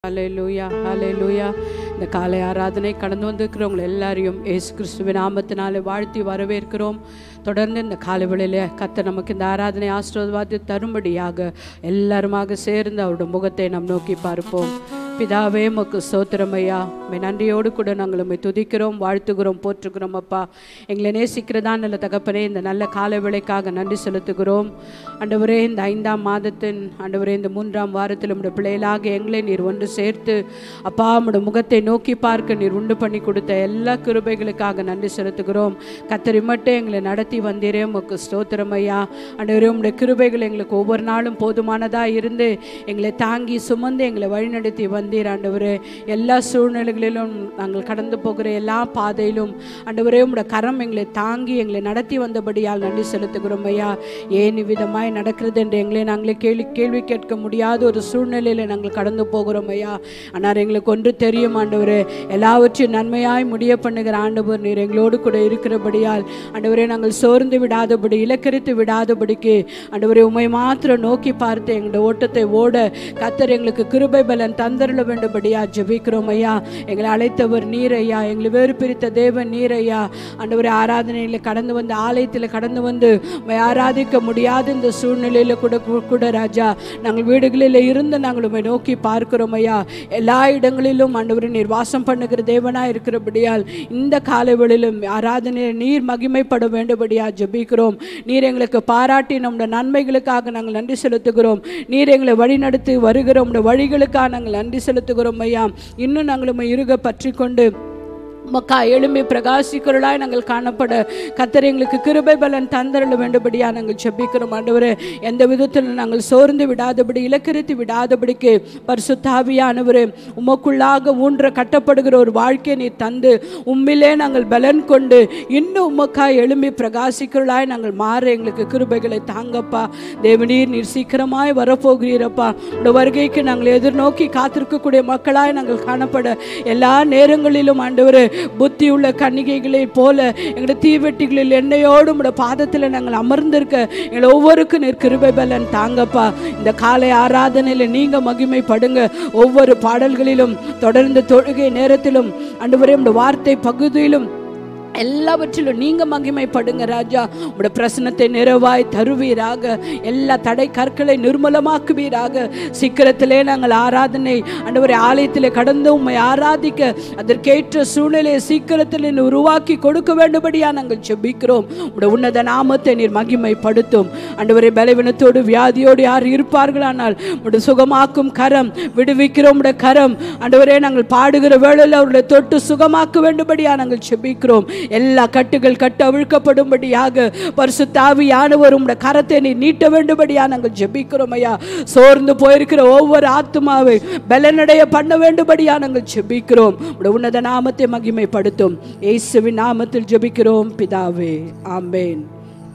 ஹalleluya ஹalleluya இந்த காலை ஆராதனை கடந்து வந்திருக்கிறவங்க எல்லாரையும் இயேசு கிறிஸ்துவின் நாமத்தினாலே வாழ்த்தி வரவேற்கிறோம் தொடர்ந்து இந்த காலை வேளையில கத்த நமக்கு இந்த ஆராதனை ஆசீர்வாதத்தை தரும்படியாக எல்லாருமாக சேர்ந்து அவருடைய முகத்தை நாம் நோக்கி பார்ப்போம் பிதாவே மக்கு சோத்திரமையா மே நன்றியோடு கூட நாங்கள் உம்மை துதிக்கிறோம் வாழ்த்துகிறோம் போற்றுகிறோம் அப்பா எங்களை நேசிக்கிறதா நல்ல தகப்பனே இந்த நல்ல காலை வேளைக்காக நன்றி செலுத்துகிறோம் ஆண்டவரே இந்த ஐந்தாம் மாதத்தின் ஆண்டவரே இந்த மூன்றாம் வாரத்தில் உடைய பிள்ளைகளாக எங்களை நீர் ஒன்று சேர்த்து அப்பா உம்முடைய முகத்தை நோக்கி பார்க்க நீர் உண்டு பண்ணி கொடுத்த எல்லா கிருபைகளுக்காக நன்றி செலுத்துகிறோம் கத்தரி மட்டும் எங்களை நடத்தி வந்தீரே உமக்கு ஸ்தோத்திரம் ஐயா ஆண்டவரே உம்முடைய கிருபைகள் எங்களுக்கு ஒவ்வொரு நாளும் போதுமானதாக இருந்து எங்களை தாங்கி சுமந்து எங்களை வழிநடத்தி வந்தீர் ஆண்டவரே எல்லா சூழ்நிலைகளிலும் நாங்கள் கடந்து போகிற எல்லா பாதையிலும் ஆண்டவரே உம்முடைய கரம் எங்களை தாங்கி எங்களை நடத்தி வந்தபடியால் நன்றி செலுத்துகிறோம் ஐயா ஏன் இவ்விதமாய் நடக்கிறது என்று எங்களை நாங்களே கேள்வி கேள்வி கேட்க முடியாத ஒரு சூழ்நிலையில் நாங்கள் கடந்து போகிறோம் ஐயா ஆனால் எங்களுக்கு ஒன்று தெரியும் ஆண்டவரே எல்லாவற்றையும் நன்மையாய் முடிய பண்ணுகிற ஆண்டவர் நீர் எங்களோடு கூட இருக்கிறபடியால் ஆண்டவரே நாங்கள் சோர்ந்து விடாதபடி இலக்கரித்து விடாதபடிக்கு ஆண்டவரே உமை மாத்திரம் நோக்கி பார்த்து எங்களுடைய ஓட்டத்தை ஓட கத்தர் எங்களுக்கு கிருபை பலன் தந்தருள வேண்டும்படியா ஜெபிக்கிறோம் ஐயா எங்களை அழைத்தவர் நீர் ஐயா எங்களை வேறு பிரித்த தேவன் நீர் ஐயா ஆண்டவரே ஆராதனையில் கடந்து வந்து ஆலயத்தில் கடந்து வந்து உம்மை ஆராதிக்க முடியாத இந்த சூழ்நிலையில் கூட கூட ராஜா நாங்கள் வீடுகளில் இருந்து நாங்கள் உம்மை நோக்கி பார்க்கிறோம் ஐயா எல்லா இடங்களிலும் ஆண்டவரே நீர் வாசம் பண்ணுகிற தேவனாக இருக்கிறபடியால் இந்த காலைவெளியிலும் ஆராதனையில் நீர் மகிமைப்பட வேண்டும்படியா ஜெபிக்கிறோம் நீர் எங்களுக்கு பாராட்டி நம்முடைய நன்மைகளுக்காக நாங்கள் நன்றி செலுத்துகிறோம் நீர் எங்களை வழிநடத்தி வருகிற உம்முடைய வழிகளுக்காக நாங்கள் நன்றி செலுத்துகிறோம் ஐயா இன்னும் நாங்கள் உம்மை இருக பற்றி கொண்டு மக்கா எழும்பி பிரகாசிக்கிறளாய் நாங்கள் காணப்பட கத்தர் எங்களுக்கு கிருபை பலன் தந்தருள வேண்டுபடியா நாங்கள் செபிக்கிறோம் ஆண்டவரே எந்த விதத்தில் நாங்கள் சோர்ந்து விடாதபடி இலக்கரித்து விடாதபடிக்கு பரிசுத்தாவியானவரே உமக்குள்ளாக ஊன்ற கட்டப்படுகிற ஒரு வாழ்க்கையை நீ தந்து உம்மிலே நாங்கள் பலன் கொண்டு இன்னும் உமக்கா எழும்பி பிரகாசிக்கிறளாய் நாங்கள் மாற எங்களுக்கு கிருபைகளை தாங்கப்பா தேவனீர் நீர் சீக்கிரமாய் வரப்போகிறீரப்பா உடைய வருகைக்கு நாங்கள் எதிர்நோக்கி காத்திருக்கக்கூடிய மக்களாய் நாங்கள் காணப்பட எல்லா நேரங்களிலும் ஆண்டவரே புத்தி உள்ள கன்னிகைகளை போல எங்களுடைய தீவெட்டிகளில் எண்ணெயோடு உடைய பாதத்தில் நாங்கள் அமர்ந்திருக்க எங்களை ஒவ்வொருக்கும் நீர் கிருபை பலன் தாங்கப்பா இந்த காலை ஆராதனையில் நீங்க மகிமைப்படுங்க ஒவ்வொரு பாடல்களிலும் தொடர்ந்து தொழுகை நேரத்திலும் ஆண்டவரே உடைய வார்த்தை பகுதியிலும் எல்லாவற்றிலும் நீங்க மகிமைப்படுங்க ராஜா உடைய பிரசனத்தை நிறைவாய் தருவீராக எல்லா தடை கற்களை நிர்மலமாக்குவீராக சீக்கிரத்திலே நாங்கள் ஆராதனை ஆண்டவரை ஆலயத்திலே கடந்து உம்மை ஆராதிக்க அதற்கேற்ற சூழ்நிலையை சீக்கிரத்தில் நீர் உருவாக்கி கொடுக்க வேண்டும்படியா நாங்கள் செபிக்கிறோம் உடைய உன்னத நாமத்தை நீர் மகிமைப்படுத்தும் ஆண்டவரை பலவீனத்தோடு வியாதியோடு யார் இருப்பார்களானால் உடைய சுகமாக்கும் கரம் விடுவிக்கிறோம் உடைய கரம் ஆண்டவரே நாங்கள் பாடுகிற வேளையில் அவர்களை தொட்டு சுகமாக்க வேண்டும்படியா நாங்கள் செபிக்கிறோம் எல்லா கட்டுகள் கட்டு அவிழ்க்கப்படும்படியாக பரிசுத்தாவியானவர் உம்முடைய கரத்தை நீ நீட்ட வேண்டும்படியா நாங்கள் ஜெபிக்கிறோம் ஐயா சோர்ந்து போயிருக்கிற ஒவ்வொரு ஆத்துமாவை பலனடைய பண்ண வேண்டும்படியா நாங்கள் ஜெபிக்கிறோம் உடைய உன்னத நாமத்தை மகிமைப்படுத்தும் இயேசுவின் நாமத்தில் ஜெபிக்கிறோம் பிதாவே ஆம்பேன்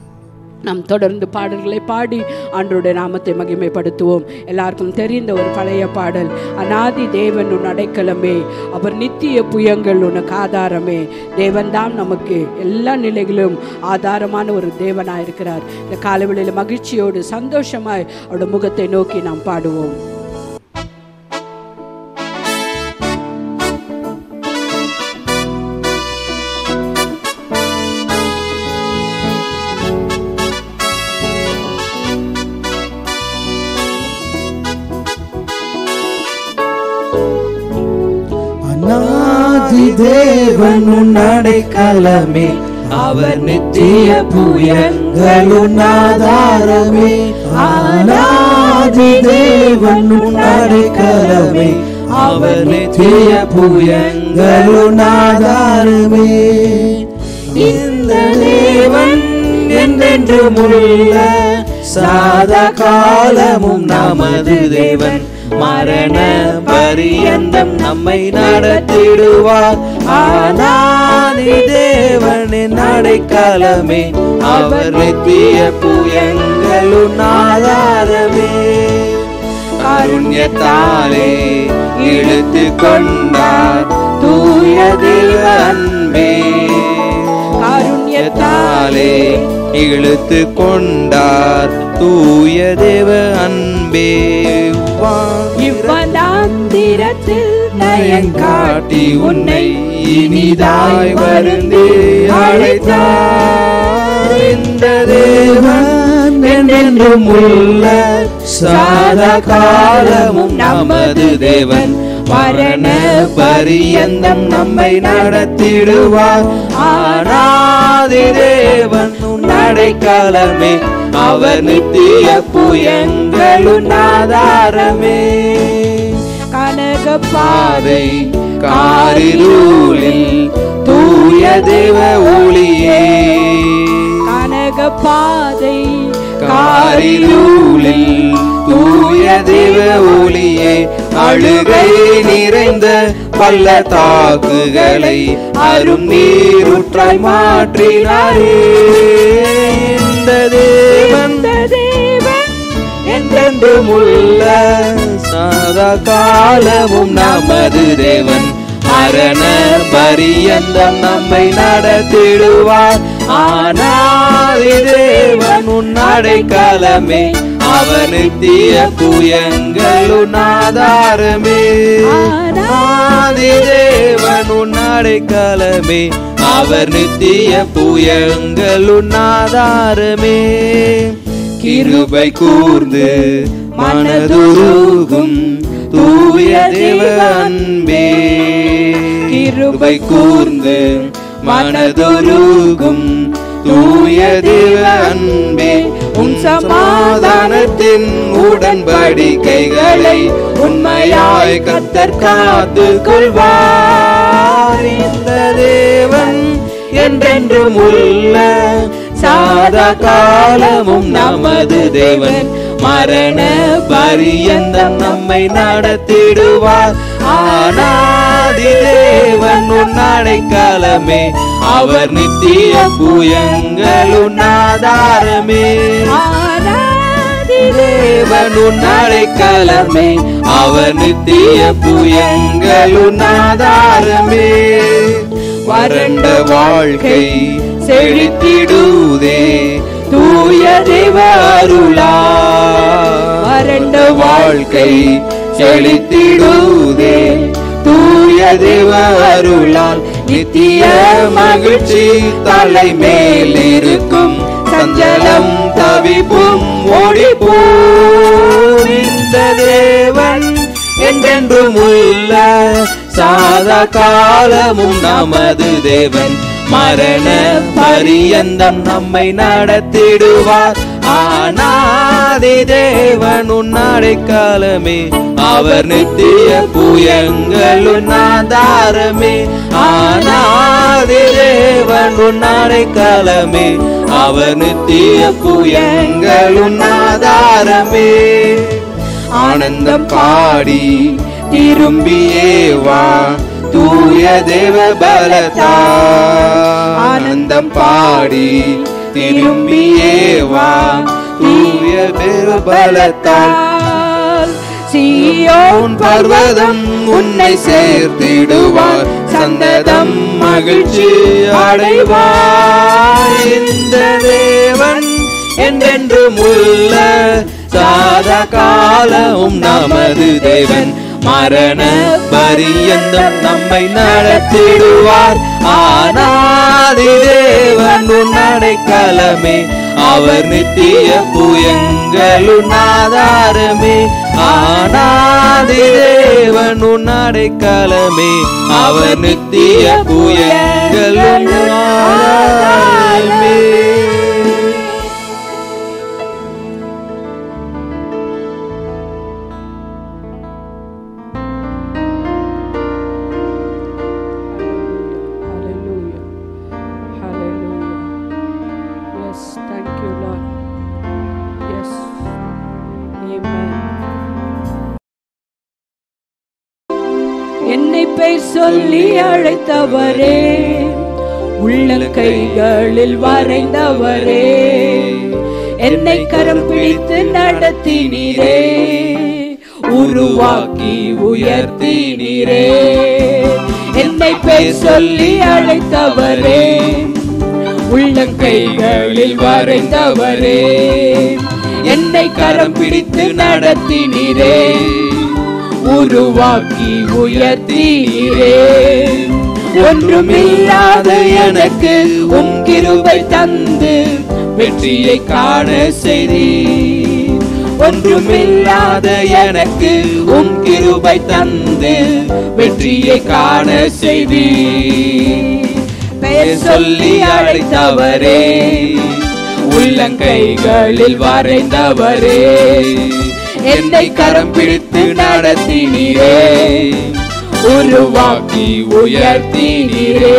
நாம் தொடர்ந்து பாடல்களை பாடி ஆண்டோடைய நாமத்தை மகிமைப்படுத்துவோம் எல்லாருக்கும் தெரிந்த ஒரு பழைய பாடல் அனாதி தேவன் உன் அடைக்கலமே அவர் நித்திய புயங்கள் உனக்கு ஆதாரமே தேவன்தான் நமக்கு எல்லா நிலைகளிலும் ஆதாரமான ஒரு தேவனாக இருக்கிறார் இந்த காலவெளியில் மகிழ்ச்சியோடு சந்தோஷமாய் அவருடைய முகத்தை நோக்கி நாம் பாடுவோம் அநாதி தேவனுன் அடைக்கலமே அவர் நித்திய புயங்களுன் ஆதாரமே அநாதி தேவனுன் அடைக்கலமே அவர் நித்திய புயங்களுன் ஆதாரமே இந்த தேவன் என்றென்றும் உள்ள சாதா காலமும் நமது தேவன் மரண பரியந்தம் நம்மை நடத்திடுவார் ஆனாதி தேவனின் அடைக்கலமே அவர் நித்திய புயங்களுன் ஆதாரமே காருண்யத்தாலே இழுத்து கொண்டார் தூய தேவ அன்பே காருண்யத்தாலே இழுத்து கொண்டார் தூய தேவ அன்பே வா- இவ்வந்தான் மந்திரத்தில் நயங்காட்டி உன்னை இனிதாய் வருந்தி அழைத்தார் இந்த தேவன் என்றென்றும் உள்ள சாதா காலமும் நமது தேவன் மரண பரியந்தம் நம்மை நடத்திடுவார் ஆனாதி தேவன் உன் அடைக்கலமே அவர் நித்திய புயங்களும் ஆதாரமே கனக பாதை காரிலூலில் தூய தேவ ஒளியே கனக பாதை காரிலூலில் தூய தேவ ஒளியே அழுகை நிறைந்த பள்ளத்தாக்குகளை அரும் நீருற்றாய் மாற்றினாரே இந்த தேவன் இந்த தேவன் என்றென்றும் உள்ள சாதா காலமும் நமது தேவன் மரண பரியந்தம் நம்மை நடத்திடுவார் ஆனாதி தேவன் உன் அடைக்கலமே அவர் நித்திய புயங்களுன் ஆதாரமே ஆதி தேவன் உன் அடைக்கலமே அவர் நித்திய புயங்களுன் ஆதாரமே கிருபை கூர்ந்து மனதுருகும் தூய தேவ அன்பே கிருபை கூர்ந்து மனதுருகும் தூய தேவ அன்பே உன் சமாதானத்தின் உடன்படிக்கைகளை உண்மையாய் கத்தர் காத்து கொள்வார் இந்த தேவன் என்றென்றும் உள்ள சாதா காலமும் நமது தேவன் மரண பரியந்தம் நம்மை நடத்திடுவார் ஆனாதி தேவன் உன் அடைக்கலமே அவர் நித்திய புயங்களுன் ஆதாரமே ஆராதி தேவன் உன் அடைக்கலமே அவர் நித்திய புயங்களுன் ஆதாரமே வறண்ட வாழ்க்கை செழித்திடுதே தூய தேவ அருளா வறண்ட வாழ்க்கை செழித்திடுதே தூய தேவ அருளால் நித்திய மகிழ்ச்சி தலை மேல் இருக்கும் சஞ்சலம் தவிப்பும் ஓடி இந்த தேவன் என்றென்றும் உள்ள சாதா காலமும் நமது தேவன் மரண பரியந்தம் நம்மை நடத்திடுவார் ஆனாதி தேவன் உன் அடைக்காலமே அவர் நித்திய புயங்களுன் ஆதாரமே ஆனாதி தேவன் உன் அடைக்காலமே அவர் நித்திய புயங்களுன் ஆதாரமே ஆனந்தம் பாடி திரும்பியே வா தூய தேவ பலத்தா ஆனந்தம் பாடி திரும்பியே வா தூய தேவ பலத்தால் சீயோன் பர்வதம் உன்னை சேர்த்திடுவார் சந்ததம் மகிழ்ச்சி அடைவார் இந்த தேவன் என்றென்றும் உள்ள சாதா காலமும் நமது தேவன் மரண பரியந்தம் நம்மை நடத்திடுவார் ஆனாதி தேவன் உன் அடைக்கலமே அவர் நித்திய புயங்களுன் ஆதாரமே ஆனாதி தேவன் உன் அடைக்கலமே அவர் நித்திய புயங்களுன் ஆதாரமே Hallelujah. Hallelujah. Yes, thank you, Lord. Yes. Amen. என்னை பெயர் சொல்லி அழைத்தவரே உள்ள கைகளில் வரைந்தவரே என்னை கரம் பிடித்து நடத்தினீரே உருவாக்கி உயர்த்தினீரே என்னை பெயர் சொல்லி அழைத்தவரே உள்ளங்கைகளில் வரைந்தவரே என்னை கரம் பிடித்து நடத்தினீரே உருவாக்கி உயர்த்தீரே ஒன்றுமில்லாத எனக்கு உம் கிருபை தந்து வெற்றியை காண செய்தீர் ஒன்றுமில்லாத எனக்கு உம் கிருபை தந்து வெற்றியை காண செய்தீர் பெயர் சொல்லி அழைத்தவரே உள்ளங்கைகளில் வரைந்தவரே என்னை கரம் பிடித்து நடத்தினீரே உருவாக்கி உயர்த்தினீரே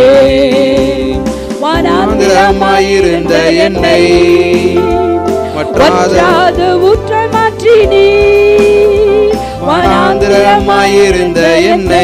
மாந்திரமாயிருந்த என்னை மற்றாத வற்றாத ஊற்றாய் மாற்றினீர் வனாந்திரமாயிருந்த என்னை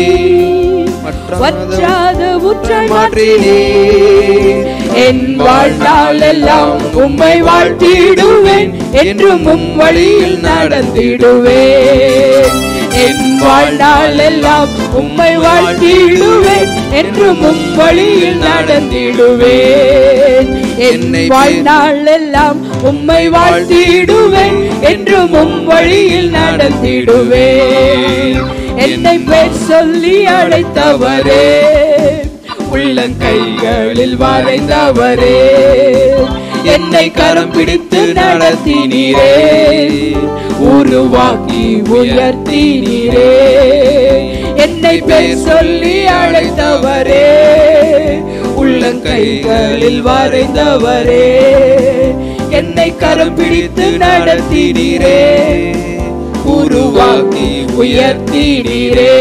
வற்றாத ஊற்றாய் மாற்றினீர் என் வாழ்நாள் எல்லாம் உம்மை வாழ்த்திடுவேன் என்றும் உம் வழியில் நடந்திடுவேன் என் வாழ்நாள் எல்லாம் உம்மை வாழ்த்திடுவேன் என்றும் உம் வழியில் நடந்திடுவேன் என்னை வாழ்நாள் எல்லாம் உம்மை வாழ்த்திடுவேன் என்றும் உம் வழியில் நடந்திடுவேன் என்னை பேர் சொல்லி அழைத்தவரே உள்ளங்கைகளில் வரைந்தவரே என்னை கரம் பிடித்து நடத்தினீரே உருவாக்கி உயர்த்தினீரே என்னை பேர் சொல்லி அழைத்தவரே உள்ளங்கைகளில் வரைந்தவரே என்னை கரம் பிடித்து நடத்தினீரே உருவாக்கி உயர்த்தினீரே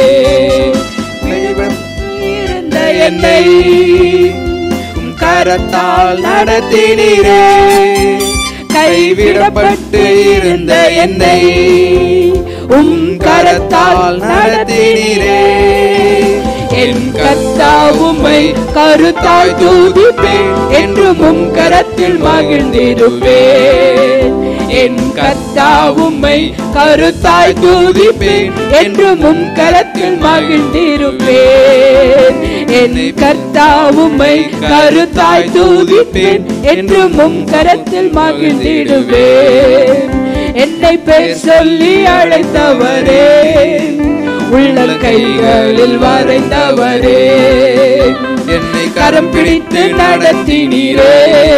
இருந்த என்னை உம் கரத்தால் நடத்தினீரே கைவிடப்பட்டு இருந்த என்னை உம் கரத்தால் நடத்தினீரே என் கர்த்தாவுமை கருத்தாய் தூதிப்பேன் என்றும் உம் கரத்தில் மகிழ்ந்திருப்பேன் என் கர்த்தாவுமை கருத்தாய் தூதிப்பேன் என்றும் உம் கரத்தில் மகிழ்ந்திருப்பேன் என் கர்த்தாவுமை கருத்தாய் தூதிப்பேன் என்றும் உம் கரத்தில் மகிழ்ந்திடுவேன் என்னை பேர் சொல்லி அழைத்தவரே உள்ள கைகளில் வரைந்தவரே என்னை கரம் பிடித்து நடத்தினீரே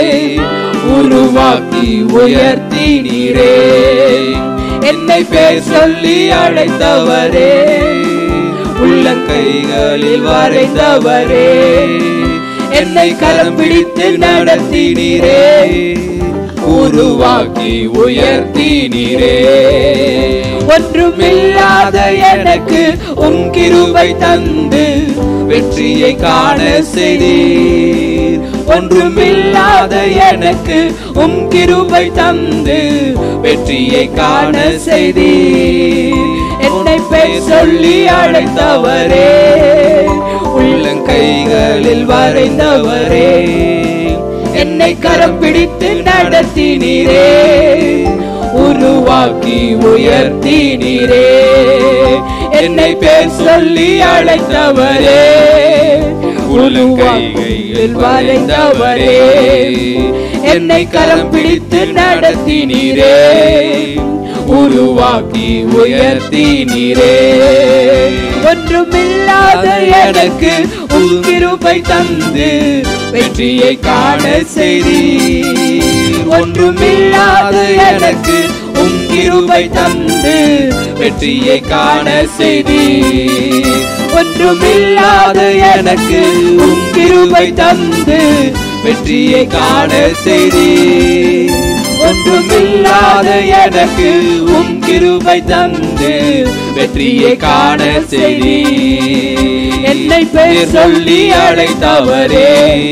உருவாக்கி உயர்த்தினீரே என்னை பேர் சொல்லி அழைத்தவரே உள்ள கைகளில் வரைந்தவரே என்னை கரம் பிடித்து நடத்தினீரே உருவாக்கி உயர்த்தினீரே ஒன்றுமில்லாத எனக்கு உம் கிருபை தந்து வெற்றியை காண செய்தீர் ஒன்றுமில்லாத எனக்கு உம் கிருபை தந்து வெற்றியை காண செய்தீர் என்னை பேர் சொல்லி அழைத்தவரே உள்ளங்கைகளில் வரைந்தவரே என்னை கரம் பிடித்து நடத்தினீரே உருவாக்கி உயர்த்தினீரே என்னை பேர் சொல்லி அழைத்தவரே உருவாக்கியில் வரைந்தவரே என்னை கரம் பிடித்து நடத்தினீரே உருவாக்கி உயர்த்தினீரே ஒன்றுமில்லாத எனக்கு உம் கிருபை தந்து வெற்றியை காண செய்தீர் ஒன்றுமில்லாத எனக்கு உம் கிருபை தந்து வெற்றியை காண செய்தீர் ஒன்றுமில்லாத எனக்கு உம் கிருபை தந்து வெற்றியை காண செய்தீர் ஒன்றுமில்லாத எனக்கு உம் கிருபை தந்து வெற்றியை காண செய்தீர் என்னை பேர் சொல்லி அழைத்தவரே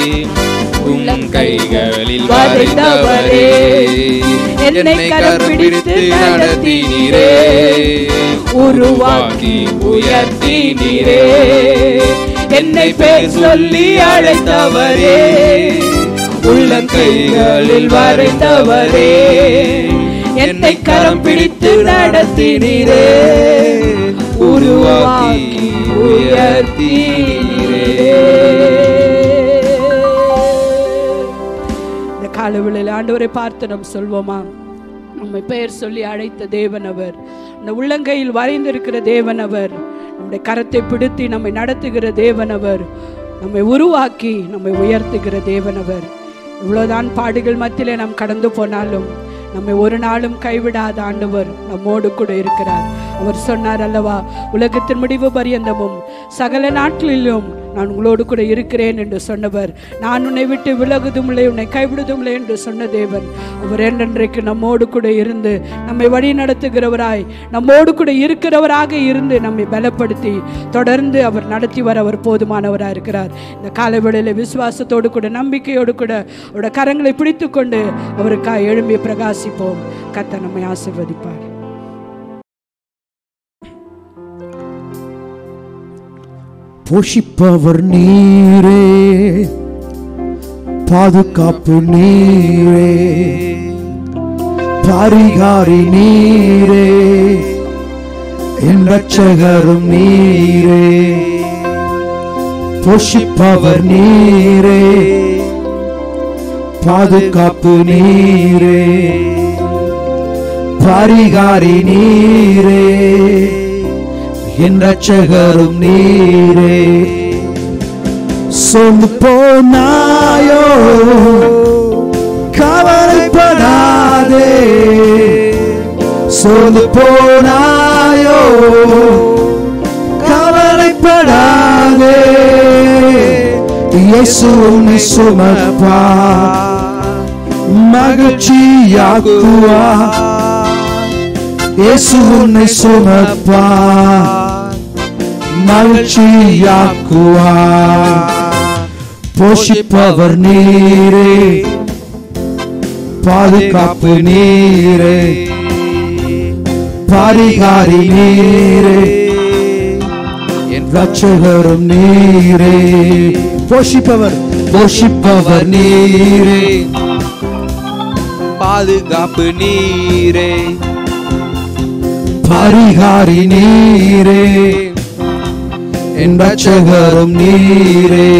உம் கைகளில் வரைந்தவரே வரைந்தவரே என்னை கரம் பிடித்து நடத்தினீரே உருவாக்கி உயர்த்தினீரே என்னை பேர் சொல்லி அழைத்தவரே உள்ளங்கைகளில் வரைந்தவரே என்னை கரம் பிடித்து நடத்தினீரே உருவாக்கி உயர்த்தினீரே இந்த காலவெளியில் ஆண்டவரை பார்த்து நாம் சொல்வோமா நம்மை பெயர் சொல்லி அழைத்த தேவன் அவர் இந்த உள்ளங்கையில் வரைந்திருக்கிற தேவன் அவர் நம்முடைய கரத்தை பிடித்து நம்மை நடத்துகிற தேவன் அவர் நம்மை உருவாக்கி நம்மை உயர்த்துகிற தேவன் அவர் இவ்வளவுதான் பாடுகள் மத்தியிலே நாம் கடந்து போனாலும் நம்மை ஒரு நாளும் கைவிடாத ஆண்டவர் நம்மோடு கூட இருக்கிறார் அவர் சொன்னார் அல்லவா உலகத்தின் முடிவு பரியந்தமும் சகல நாட்களிலும் நான் உங்களோடு கூட இருக்கிறேன் என்று சொன்னவர் நான் உன்னை விட்டு விலகுதும் இல்லை உன்னை கைவிடுதும் இல்லை என்று சொன்ன தேவன் அவர் என்றென்றைக்கு நம்மோடு கூட இருந்து நம்மை வழி நடத்துகிறவராய் நம்மோடு கூட இருக்கிறவராக இருந்து நம்மை பலப்படுத்தி தொடர்ந்து அவர் நடத்தி வர அவர் போதுமானவராக இருக்கிறார் இந்த காலவேளையில் விசுவாசத்தோடு கூட நம்பிக்கையோடு கூட அவருடைய கரங்களை பிடித்து கொண்டு அவருக்காக எழும்பி பிரகாசிப்போம் கத்த நம்மை ஆசிர்வதிப்பார் போஷிப்பவர் நீரே பாதுகாப்பு நீரே பாரிகாரி நீரே என் ரட்சகரும் நீரே போஷிப்பவர் நீரே பாதுகாப்பு நீரே பாரிகாரி நீரே என் ரட்சகரும் நீரே சொந்து போனாயோ கவலைப்படாதே சோர்ந்து போனாயோ கவலைப்படாதே இயேசு உன்னை சுமப்பா மகிழ்ச்சியாக்குவா இயேசு உன்னை சுமப்பா மகிழ்ச்சியாக்குவா போஷிப்பவர் நீரே பாதுகாப்பு நீரே பாரிகாரி நீரே என் ரட்சகரும் நீரே போஷிப்பவர் போஷிப்பவர் நீரே பாதுகாப்பு நீரே பரிகாரி நீரே என் ரட்சகரும் நீரே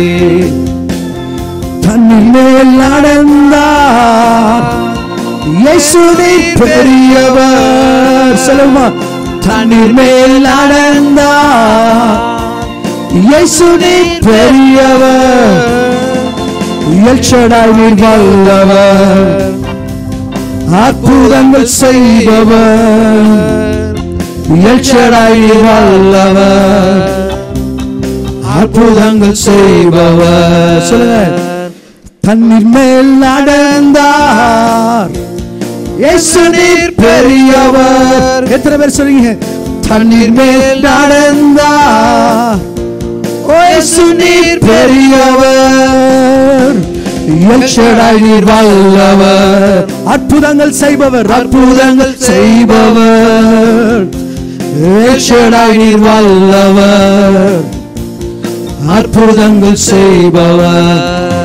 தன்னில் மேல் நடந்தார் இயேசு நீர் பெரியவர் சொல்லுமா தண்ணீர் மேல் நடந்தார் இயேசு நீர் பெரியவர் இயல்ச்சடாய் நீர் வல்லவர் அற்புதங்கள் செய்பவர் இயல்ச்சடாய் நீர் வல்லவர் அற்புதங்கள் செய்பவர் சொல்லுங்க தண்ணீர் மேல் நடந்தார் இயேசு நீர் பெரியவர் எத்தனை பேர் சொல்றீங்க தண்ணீர் மேல் நடந்தார் ஓ இயேசு நீர் பெரியவர் எல்ஷடாய் நீர் வல்லவர் அற்புதங்கள் செய்பவர் அற்புதங்கள் செய்பவர் எல்ஷடாய் நீர் வல்லவர் அற்புதங்கள் செய்பவர்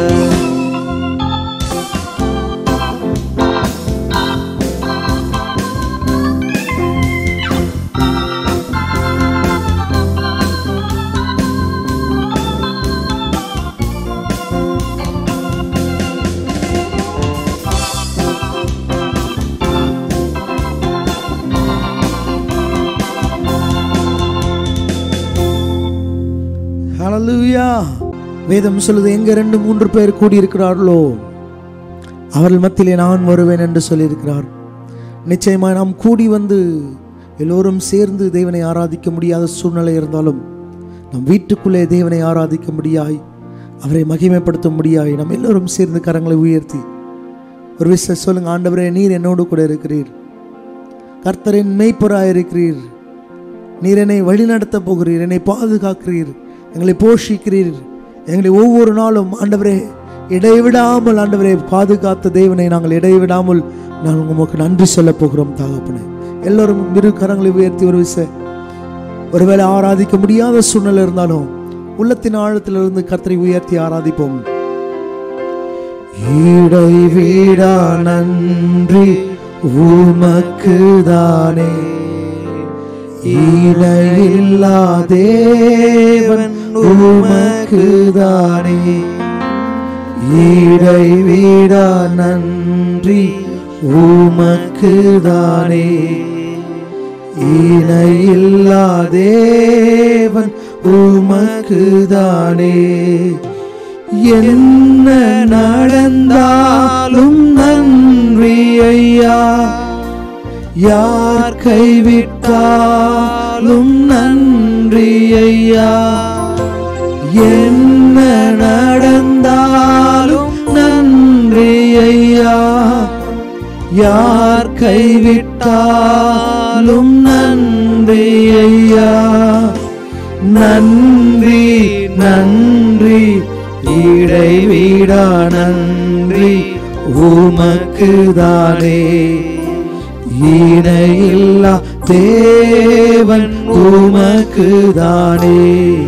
ஹalleluya வேதம் சொல்லுது எங்க ரெண்டு மூன்று பேர் கூடியிருக்கிறார்களோ அவர்கள் மத்தியிலே நான் வருவேன் என்று சொல்லியிருக்கிறார் நிச்சயமாய் நாம் கூடி வந்து எல்லோரும் சேர்ந்து தேவனை ஆராதிக்க முடியாத சூழ்நிலை இருந்தாலும் நம் வீட்டுக்குள்ளே தேவனை ஆராதிக்க முடியாய் அவரை மகிமைப்படுத்த முடியாய் நாம் எல்லோரும் சேர்ந்து கரங்களை உயர்த்தி ஒரு விஷயம் சொல்லுங்க ஆண்டவரே நீர் என்னோடு கூட இருக்கிறீர் கர்த்தரின் மெய்ப்பொராய் இருக்கிறீர் நீர் என்னை வழிநடத்த போகிறீர் என்னை பாதுகாக்கிறீர் எங்களை போஷிக்கிறீர் எங்களை ஒவ்வொரு நாளும் ஆண்டவரே இடைவிடாமல் ஆண்டவரே பாதுகாத்த தேவனை நாங்கள் இடைவிடாமல் நாங்கள் உமக்கு நன்றி சொல்ல போகிறோம் தகப்பனே எல்லோரும் இரு கரங்களை உயர்த்தி ஒரு விச ஒருவேளை ஆராதிக்க முடியாத சூழ்நிலை இருந்தாலும் உள்ளத்தின் ஆழத்திலிருந்து கர்த்தரை உயர்த்தி ஆராதிப்போம் இடைவிடா நன்றி உமக்கு தானே இணையில்லா தேவன் உமக்கு தானே இடைவிடா நன்றி உமக்குதானே இணையில்லா தேவன் உமக்குதானே என்ன நடந்தாலும் நன்றி ஐயா யார் கைவிட்டாலும் நன்றி ஐயா என்ன நடந்தாலும் நன்றி ஐயா யார் கைவிட்டாலும் நன்றி ஐயா நன்றி நன்றி இடைவிடா நன்றி உமக்குதானே இணையில்லா தேவன் உமக்குதானே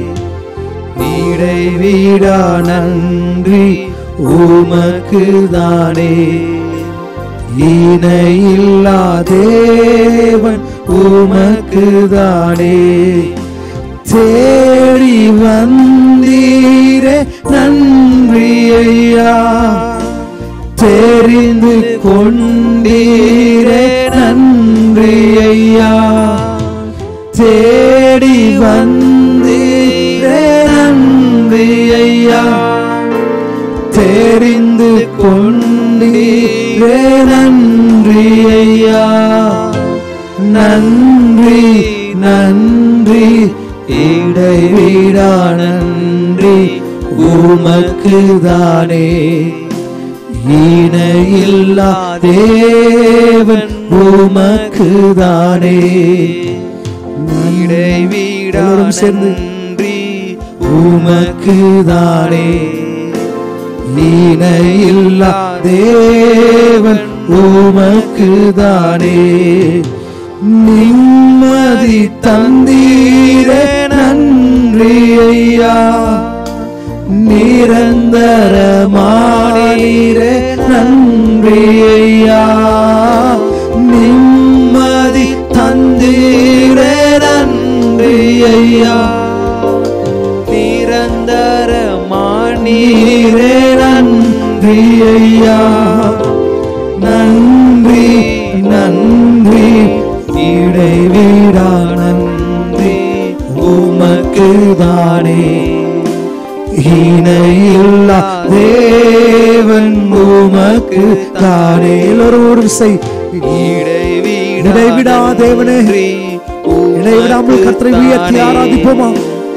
இடைவிடா நன்றி உமக்குதானே இணையில்லா தேவன் உமக்குதானே தேடி வந்தீரே நன்றி ஐயா தெரிந்து கொண்டீரே நன்றி ஐயா தேடி வந்தீரே நன்றி ஐயா தெரிந்து கொண்டீரே நன்றி ஐயா நன்றி நன்றி இடைவிடா நன்றி உமக்குதானே இணையில்லா தேவன் உமக்குதானே இடைவிடா எல்லோரும் சேர்ந்து நன்றி உமக்குதானே இணையில்லா தேவன் உமக்குதானே நிம்மதி தந்தீரே நன்றி ஐயா நிரந்தரமானீரே நன்றி ஐயா நிம்மதி தந்தீரே நன்றி ஐயா நிரந்தரமானீரே நீரே நன்றி ஐயா நன்றி நன்றி இடைவிடா நன்றி உமக்குதானே இணையில்லா தேவன் உமக்கு தானே எல்லோரும் செய் இடைவிடா தேவனே இடைவிடாமல் கர்த்தரை உயர்த்தி ஆராதிப்போமா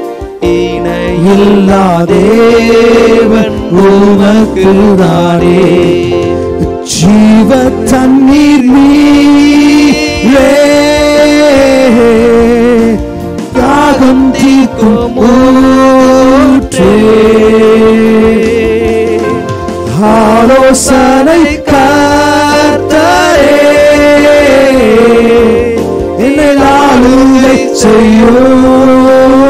இல்லா தேவன் உமக்குதானே ஜீவ தண்ணீர் நீரே தாகம் தீர்க்கும் ஊற்றே ஆலோசனை காத்தரே என்னை ஆளுகை செய்யும்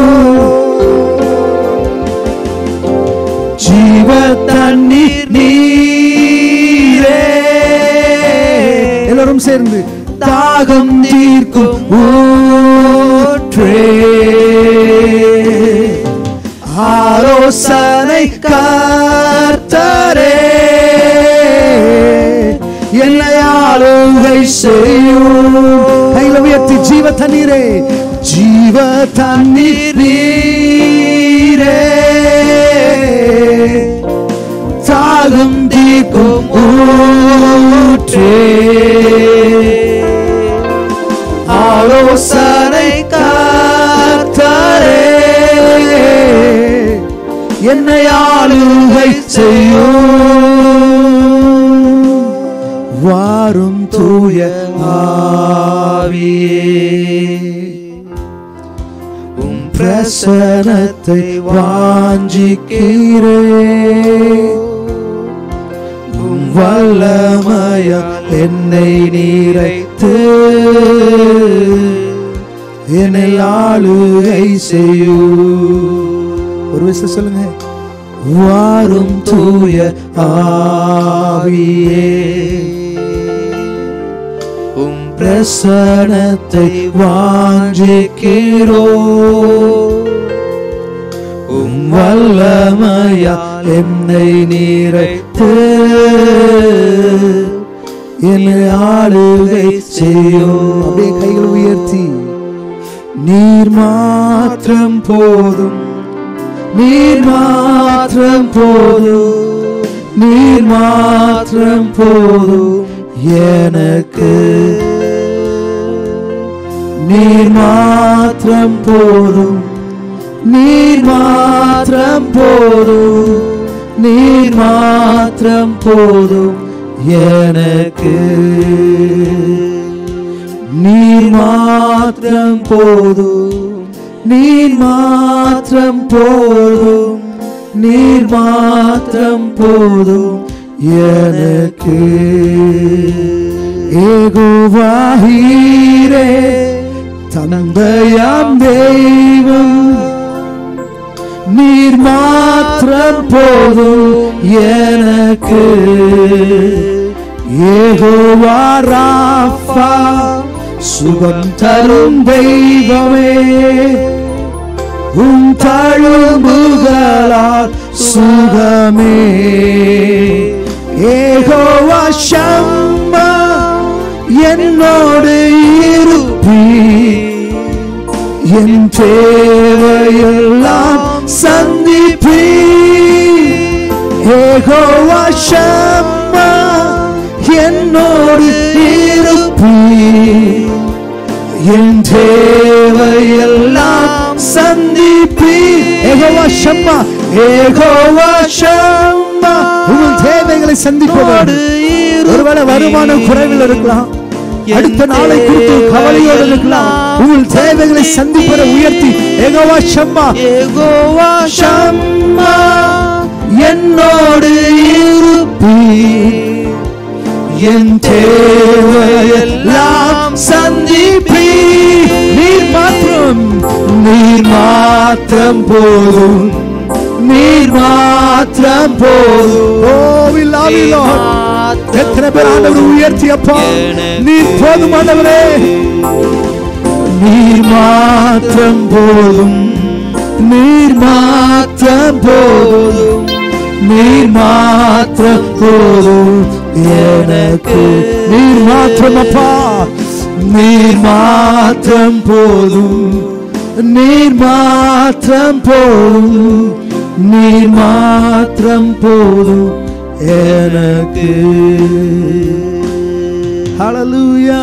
ஜீவ தண்ணீர் நீரே எல்லாரும் சேர்ந்து தாகம் தீர்க்கும் ஊற்றே ஆலோசனை காத்தரே என்னை ஆளுகை செய்யும் கையில உயர்த்தி ஜீவ தண்ணீரே ஜீவ தண்ணீர் நீரே தாகம் தீர்க்கும் ஊற்றே ஆலோசனை காத்தரே என்னை ஆளுகை செய்யும் வாரும் தூய ஆவியே உம் பிரசனத்தை வாஞ்சிக்கிறே உம் வல்லமயம் என்னை நீரைத்து என்னை ஆளுகை செய்யൂ ஒரு விஷயம் சொல்லுங்க வாரும் தூய ஆவியே உம் பிரசனத்தை வாஞ்சிக்கிறோ உம் வல்லமையா என்னை நீரைத்து என்னை ஆளுகை செய்யும் அப்படியே கைகள் உயர்த்தி நீர் மாத்திரம் போதும் நீர் மாத்திரம் போதும் நீர் மாத்திரம் போதும் எனக்கு நீர் மாத்திரம் போதும் நீர் மாத்திரம் போதும் நீர் மாத்திரம் போதும் எனக்கு நீர் மாத்திரம் போதும் நீர் மாத்திரம் போதும் நீர் மாத்திரம் போதும் எனக்கு ஏகுவாஹீரே தந்தையாம் தெய்வம் நீர் மாத்திரம் போதும் எனக்கு ஏகோவா ராஃபா சுகம் தரும் தெய்வமே உம் தழும்புகளால் சுகமே ஏகோவா ஷம்மா என்னோடு இருப்பீ என் தேவையெல்லாம் சந்திப்பீ ஏகோவா ஷம்மா என்னோடு இருப்பீ என் தேவையெல்லாம் சந்திப்பீ ஏகோவா ஷம்மா ஏகோவா ஷம்மா உங்கள் தேவைகளை சந்திப்பதோடு ஒருவேளை வருமானம் குறைவில் இருக்கலாம் அடுத்த நாளை குறித்து கவலையோடு இருக்கலாம் உங்கள் தேவைகளை சந்திப்பதை உயர்த்தி ஏகோவா ஷம்மா ஏகோவா ஷம்மா என்னோடு இருப்பீ என் தேவையெல்லாம் சந்திப்பீ நீர் மாத்திரம் நீர் மாத்திரம் போதும் நீர் மாத்திரம் போதும் ஓ we love you Lord எத்தனை பேர் ஆண்டவர் உயர்த்தி அப்பா நீர் போதும் ஆண்டவரே நீர் மாத்திரம் போதும் நீர் மாத்திரம் போதும் நீர் மாத்திரம் போதும் எனக்கு நீர் மாத்திரம் அப்பா நீர் மாத்திரம் போதும் நீர் மாத்திரம் போதும் நீர் மாத்திரம் போதும் எனக்கு ஹalleluya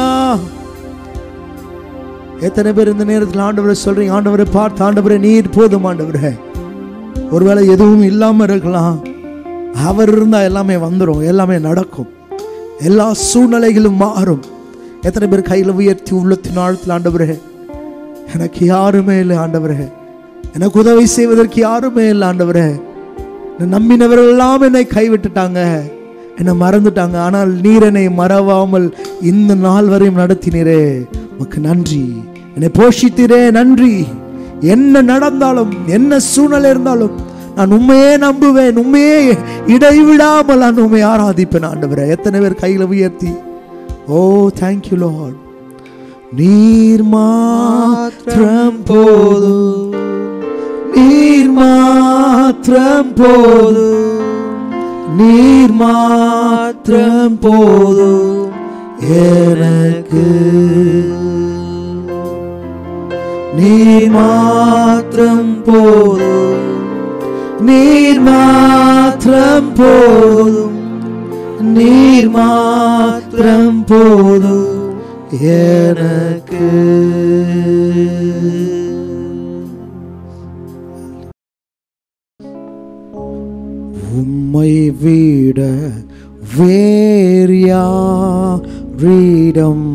எத்தனை பேர் இந்த நேரத்தில் ஆண்டவரை சொல்றீங்க ஆண்டவரை பார்த்து ஆண்டவரை நீர் போதும் ஆண்டவரே ஒருவேளை எதுவும் இல்லாம இருக்கலாம் அவர் இருந்தா எல்லாமே வந்துடும் எல்லாமே நடக்கும் எல்லா சூழ்நிலைகளும் மாறும் எத்தனை பேர் கையில் உயர்த்தி உள்ளத்தின் ஆழத்தில் ஆண்டவரே எனக்கு யாருமே இல்லை ஆண்டவரே எனக்கு உதவி செய்வதற்கு யாருமே இல்லை ஆண்டவரே என்னை நம்பினவர்கள் எல்லாம் என்னை கைவிட்டுட்டாங்க என்னை மறந்துட்டாங்க ஆனால் நீர் என்னை மறவாமல் இந்த நாள் வரையும் நடத்தினீரே உமக்கு நன்றி என்னை போஷித்தீரே நன்றி என்ன நடந்தாலும் என்ன சூழ்நிலை இருந்தாலும் நான் உண்மையே நம்புவேன் உண்மையே இடைவிடாமல் நான் உண்மை ஆராதிப்பேன் ஆண்டவரே எத்தனை பேர் கையில் உயர்த்தி ஓ தேங்க்யூ லார்ட் நீர் மாத்திரம் போதும் நீர் மாத்திரம் போதும் நீர் மாத்திரம் போதும் எனக்கு நீர் மாத்திரம் போதும் நீர் மாத்திரம் போதும் நீர் மாத்திரம் போதும் எனக்கு உம்மை விட வேறு யாரிடம்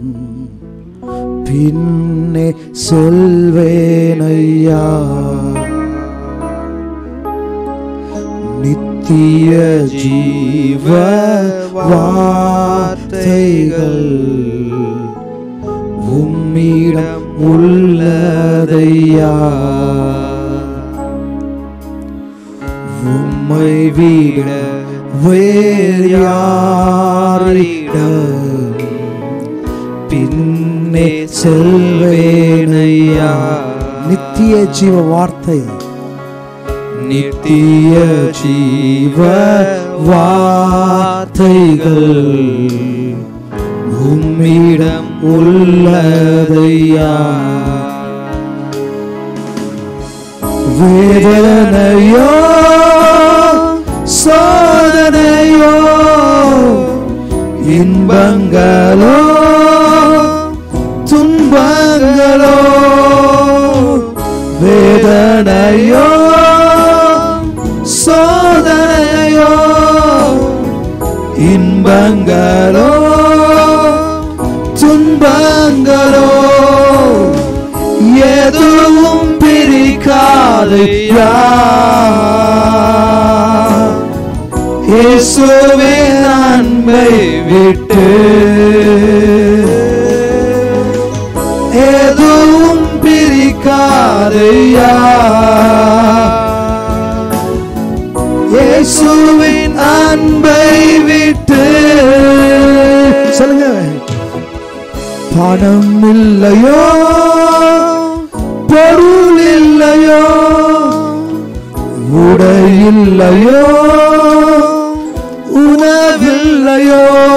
பின்னே சொல்வேனையா நித்திய ஜீவ வார்த்தைகள் உம்மிடம் உள்ளதையா உம்மை விட வேறு யாரிடம் பின்னே செல்வேனையா நித்திய ஜீவ வார்த்தை நித்திய ஜீவ வார்த்தைகள் உம்மிடம் உள்ளதையா வேதனையோ சோதனையோ இன்பங்களோ துன்பங்களோ வேதனையோ சோதனையோ இன்பங்களோ துன்பங்களோ எதுவும் பிரிக்காதையா இயேசுவே அன்பை விட்டு எதுவும் பிரிக்காதையா இயேசுவின் அன்பை விட்டு சொல்லுங்க பணம் இல்லையோ பொருள் இல்லையோ உடை இல்லையோ உணவில்லையோ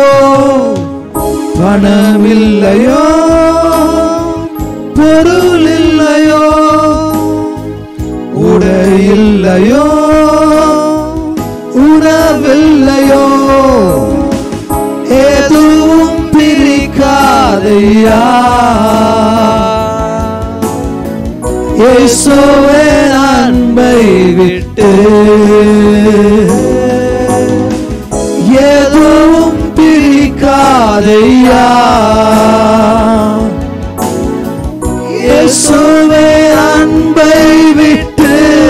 பணம் இல்லையோ பொருள் இல்லையோ உடை இல்லையோ உணவில்லையோ எதுவும் பிரிக்காதையா இயேசுவே அன்பை விட்டு எதுவும் பிரிக்காதையா இயேசுவே அன்பை விட்டு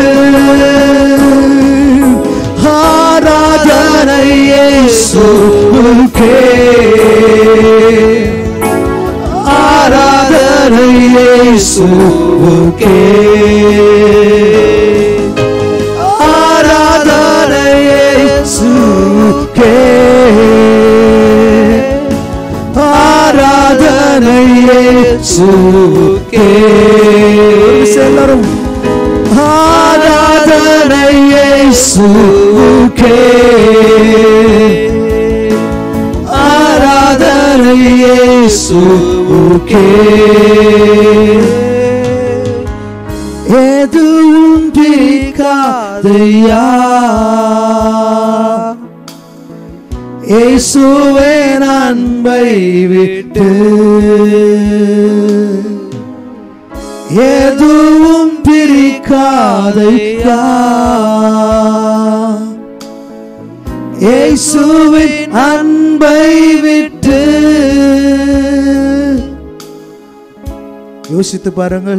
ஆராதனை இயேசுவுக்கே ஆராதனை இயேசுவுக்கே ஆராதனை இயேசுவுக்கே ஆராதனை இயேசுவுக்கே எல்லாரும் ஆராதனை இயேசுவுக்கே ஆராதனை இயேசுவுக்கே எதுவும் பிரிக்காதையா இயேசுவே அன்பை விட்டு எதுவும் பிரிக்காதையா இயேசுவின் அன்பை விட்டு யோசித்து பாருங்கள்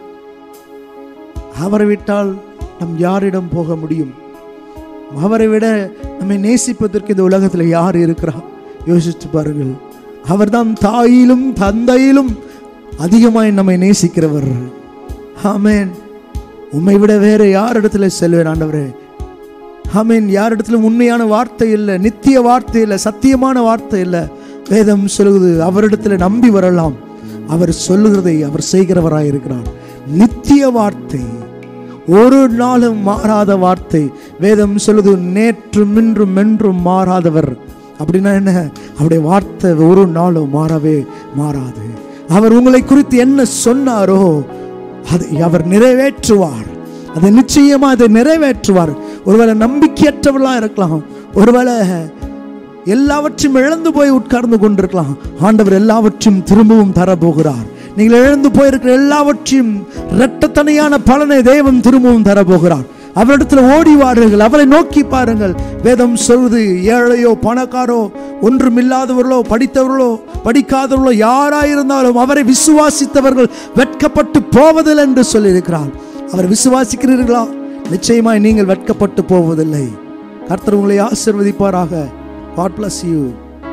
அவரை விட்டால் நம் யாரிடம் போக முடியும் அவரை விட நம்மை நேசிப்பதற்கு இந்த உலகத்தில் யார் இருக்கிறா யோசித்து பாருங்கள் அவர்தான் தாயிலும் தந்தையிலும் அதிகமாய் நம்மை நேசிக்கிறவர் ஆமென் உம்மை விட வேற யார் இடத்துல செல்வேன் ஆண்டவரே ஆமென் யார் இடத்துல உண்மையான வார்த்தை இல்லை நித்திய வார்த்தை இல்லை சத்தியமான வார்த்தை இல்லை வேதம் சொல்லுது அவரிடத்துல நம்பி வரலாம் அவர் சொல்லுகிறதை அவர் செய்கிறவராய் இருக்கிறார் நித்திய வார்த்தை ஒரு நாளும் மாறாத வார்த்தை வேதம் சொல்லுது நேற்றும் இன்றும் என்றும் மாறாதவர் அப்படின்னா என்ன அவருடைய வார்த்தை ஒரு நாளும் மாறவே மாறாது அவர் உங்களை குறித்து என்ன சொன்னாரோ அதை அவர் நிறைவேற்றுவார் அதை நிச்சயமா அதை நிறைவேற்றுவார் ஒருவேளை நம்பிக்கையற்றவர்களா இருக்கலாம் ஒருவேளை எல்லாவற்றையும் இழந்து போய் உட்கார்ந்து கொண்டிருக்கலாம் ஆண்டவர் எல்லாவற்றையும் திரும்பவும் தரப்போகிறார் நீங்கள் இழந்து போயிருக்கிற எல்லாவற்றையும் இரட்டத்தனையான பலனை தேவன் திரும்பவும் தரப்போகிறார் அவரிடத்தில் ஓடி வாருங்கள் அவரை நோக்கி பாருங்கள் வேதம் சொல்வது ஏழையோ பணக்காரோ ஒன்றுமில்லாதவர்களோ படித்தவர்களோ படிக்காதவர்களோ யாராயிருந்தாலும் அவரை விசுவாசித்தவர்கள் வெட்கப்பட்டு போவதில்லை என்று சொல்லியிருக்கிறார் அவர் விசுவாசிக்கிறீர்களா நிச்சயமாய் நீங்கள் வெட்கப்பட்டு போவதில்லை கர்த்தர் உங்களை ஆசிர்வதிப்பாராக காட் பிளஸ் யூ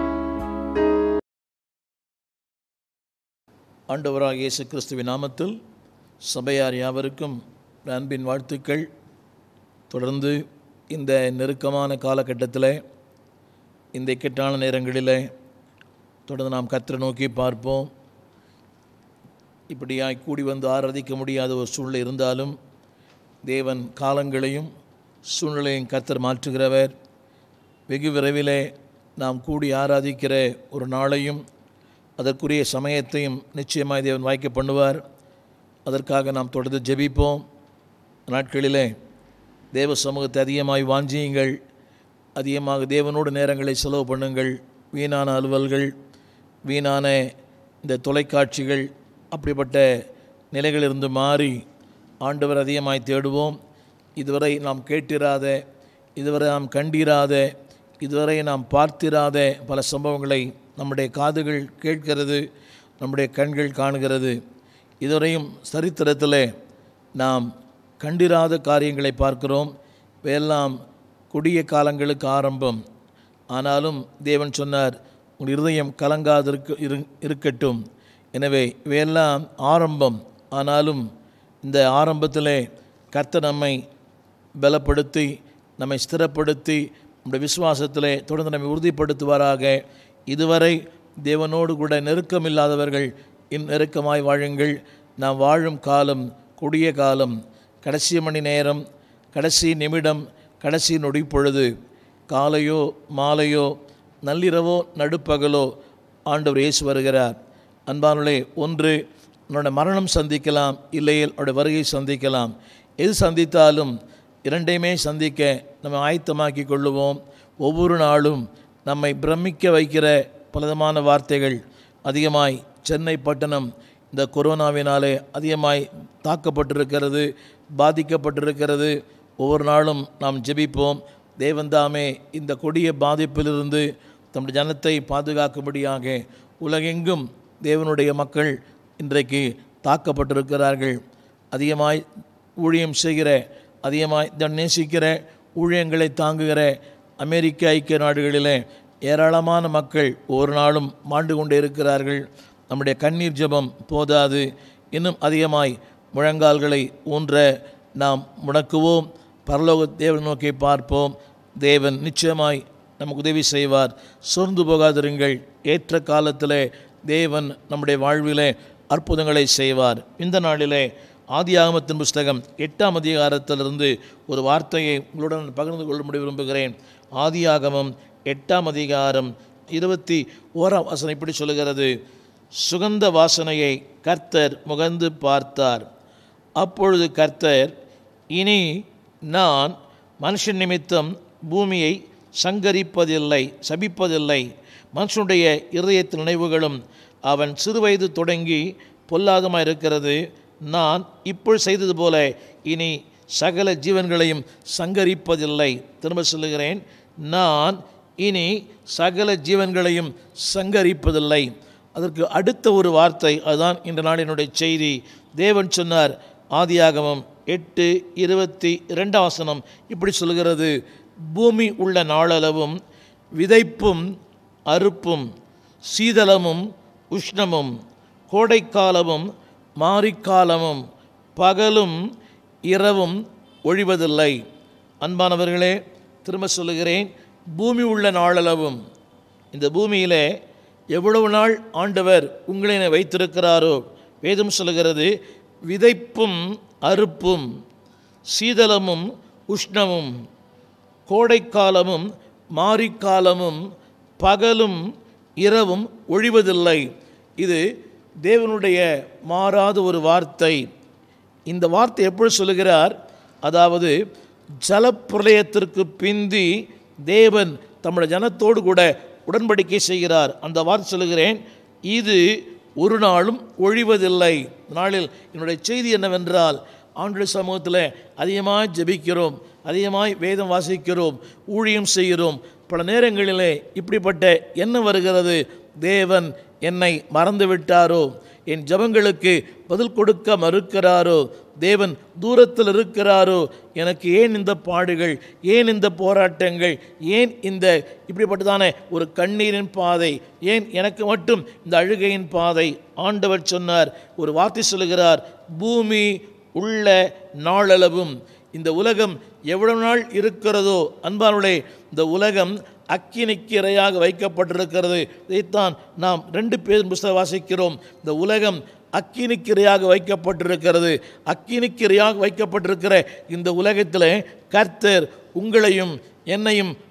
ஆண்டவராக இயேசு கிறிஸ்துவின் நாமத்தில் சபையார் யாவருக்கும் அன்பின் வாழ்த்துக்கள் தொடர்ந்து இந்த நெருக்கமான காலகட்டத்தில் இந்த இக்கட்டான நேரங்களில் தொடர்ந்து நாம் கத்தரை நோக்கி பார்ப்போம் இப்படியாய் கூடி வந்து ஆராதிக்க முடியாத ஒரு சூழ்நிலை இருந்தாலும் தேவன் காலங்களையும் சூழ்நிலையும் கத்தர் மாற்றுகிறவர் வெகு விரைவிலே நாம் கூடி ஆராதிக்கிற ஒரு நாளையும் அதற்குரிய சமயத்தையும் நிச்சயமாக தேவன் வாய்க்க பண்ணுவார் அதற்காக நாம் தொடர்ந்து ஜெபிப்போம் நாட்களிலே தேவ சமூகத்தை அதிகமாய் வாஞ்சியுங்கள் அதிகமாக தேவனோடு நேரங்களை செலவு பண்ணுங்கள் வீணான அலுவல்கள் வீணான இந்த தொலைக்காட்சிகள் அப்படிப்பட்ட நிலைகளிலிருந்து மாறி ஆண்டவர் அதிகமாய் தேடுவோம் இதுவரை நாம் கேட்டிராத இதுவரை நாம் கண்டிராத இதுவரை நாம் பார்த்திராத பல சம்பவங்களை நம்முடைய காதுகள் கேட்கிறது நம்முடைய கண்கள் காணுகிறது இதுவரையும் சரித்திரத்தில் நாம் கண்டிராத காரியங்களை பார்க்கிறோம் இவையெல்லாம் கொடிய காலங்களுக்கு ஆரம்பம் ஆனாலும் தேவன் சொன்னார் உங்கள் இருதயம் கலங்காதிருக்க இரு இருக்கட்டும் எனவே இவையெல்லாம் ஆரம்பம் ஆனாலும் இந்த ஆரம்பத்திலே கர்த்தர் நம்மை பலப்படுத்தி நம்மை ஸ்திரப்படுத்தி நம்முடைய விசுவாசத்திலே தொடர்ந்து நம்மை உறுதிப்படுத்துவாராக இதுவரை தேவனோடு கூட நெருக்கமில்லாதவர்கள் இன் நெருக்கமாய் வாழுங்கள் நாம் வாழும் காலம் கொடிய காலம் கடைசி மணி நேரம் கடைசி நிமிடம் கடைசி நொடி பொழுது காலையோ மாலையோ நள்ளிரவோ நடுப்பகலோ ஆண்டவர் இயேசு வருகிறார் அன்பானுளே ஒன்று உன்னோட மரணம் சந்திக்கலாம் இல்லையில் உன்னோட வருகை சந்திக்கலாம் எது சந்தித்தாலும் இரண்டையுமே சந்திக்க நம்ம ஆயத்தமாக்கி கொள்ளுவோம் ஒவ்வொரு நாளும் நம்மை பிரமிக்க வைக்கிற பலவிதமான வார்த்தைகள் அதிகமாய் சென்னை பட்டணம் இந்த கொரோனாவினாலே அதிகமாய் தாக்கப்பட்டிருக்கிறது பாதிக்கப்பட்டிருக்கிறது ஒவ்வொரு நாளும் நாம் ஜெபிப்போம் தேவன்தாமே இந்த கொடிய பாதிப்பிலிருந்து தம்முடைய ஜனத்தை பாதுகாக்கும்படியாக உலகெங்கும் தேவனுடைய மக்கள் இன்றைக்கு தாக்கப்பட்டிருக்கிறார்கள் அதிகமாய் ஊழியம் செய்கிற அதிகமாய் த- நேசிக்கிற ஊழியங்களை தாங்குகிற அமெரிக்க ஐக்கிய நாடுகளிலே ஏராளமான மக்கள் ஒவ்வொரு நாளும் மாண்டு கொண்டே இருக்கிறார்கள் நம்முடைய கண்ணீர் ஜெபம் போதாது இன்னும் அதிகமாய் முழங்கால்களை ஊன்ற நாம் முடக்குவோம் பரலோக தேவன் நோக்கி பார்ப்போம் தேவன் நிச்சயமாய் நமக்கு உதவி செய்வார் சோர்ந்து போகாதிருங்கள் ஏற்ற காலத்திலே தேவன் நம்முடைய வாழ்விலே அற்புதங்களை செய்வார் இந்த நாளிலே ஆதியாகமத்தின் புஸ்தகம் எட்டாம் அதிகாரத்திலிருந்து ஒரு வார்த்தையை உங்களுடன் பகிர்ந்து கொள்ளும்படி விரும்புகிறேன் ஆதியாகமம் எட்டாம் அதிகாரம் இருபத்தி ஓராம் வசனம் இப்படி சொல்லுகிறது சுகந்த வாசனையை கர்த்தர் முகந்து பார்த்தார் அப்பொழுது கர்த்தர் இனி நான் மனுஷன் நிமித்தம் பூமியை சங்கரிப்பதில்லை சபிப்பதில்லை மனுஷனுடைய இருதயத்தின் நினைவுகளும் அவன் சிறுவயது தொடங்கி பொல்லாதமாக இருக்கிறது நான் இப்பொழுது செய்தது போல இனி சகல ஜீவன்களையும் சங்கரிப்பதில்லை திரும்ப சொல்லுகிறேன் நான் இனி சகல ஜீவன்களையும் சங்கரிப்பதில்லை அதற்கு அடுத்த ஒரு வார்த்தை அதுதான் இந்த நாளினுடைய செய்தி தேவன் சொன்னார் ஆதியாகமம் எட்டு இருபத்தி இரண்டாம் வசனம் இப்படி சொல்கிறது பூமி உள்ள நாளளவும் விதைப்பும் அறுப்பும் சீதளமும் உஷ்ணமும் கோடைக்காலமும் மாரிக்காலமும் பகலும் இரவும் ஒழிவதில்லை அன்பானவர்களே திரும்ப சொல்லுகிறேன் பூமி உள்ள நாளளவும் இந்த பூமியிலே எவ்வளவு நாள் ஆண்டவர் உங்களை வைத்திருக்கிறாரோ வேதம் சொல்லுகிறது விதைப்பும் அறுப்பும் சீதளமும் உஷ்ணமும் கோடைக்காலமும் மாரிக்காலமும் பகலும் இரவும் ஒழிவதில்லை இது தேவனுடைய மாறாத ஒரு வார்த்தை இந்த வார்த்தை எப்படி சொல்லுகிறார் அதாவது ஜலப்பிரளயத்திற்கு பிந்தி தேவன் தம்முடைய ஜனத்தோடு கூட உடன்படிக்கை செய்கிறார் அந்த வார்த்தை சொல்லுகிறேன் இது ஒரு நாளும் ஒழிவதில்லை இந்த நாளில் என்னுடைய செய்தி என்னவென்றால் ஆண்டுடைய சமூகத்தில் அதிகமாக ஜெபிக்கிறோம் அதிகமாய் வேதம் வாசிக்கிறோம் ஊழியம் செய்கிறோம் பல நேரங்களிலே இப்படிப்பட்ட என்ன வருகிறது தேவன் என்னை மறந்து விட்டாரோ என் ஜெபங்களுக்கு பதில் கொடுக்க மறுக்கிறாரோ தேவன் தூரத்தில் இருக்கிறாரோ எனக்கு ஏன் இந்த பாடுகள் ஏன் இந்த போராட்டங்கள் ஏன் இந்த இப்படிப்பட்டதான ஒரு கண்ணீரின் பாதை ஏன் எனக்கு மட்டும் இந்த அழுகையின் பாதை ஆண்டவர் சொன்னார் ஒரு வார்த்தை சொல்லுகிறார் பூமி உள்ள நாளளவும் இந்த உலகம் எவ்வளவு நாள் இருக்கிறதோ அன்பானுடைய இந்த உலகம் அக்கினிக்கு இரையாக வைக்கப்பட்டிருக்கிறது இதைத்தான் நாம் ரெண்டு பேர் புஸ்தகம் வாசிக்கிறோம் இந்த உலகம் அக்கினிக்கு இரையாக வைக்கப்பட்டிருக்கிறது அக்கினிக்கு இரையாக வைக்கப்பட்டிருக்கிற இந்த உலகத்தில் கர்த்தர் உங்களையும் என்னையும்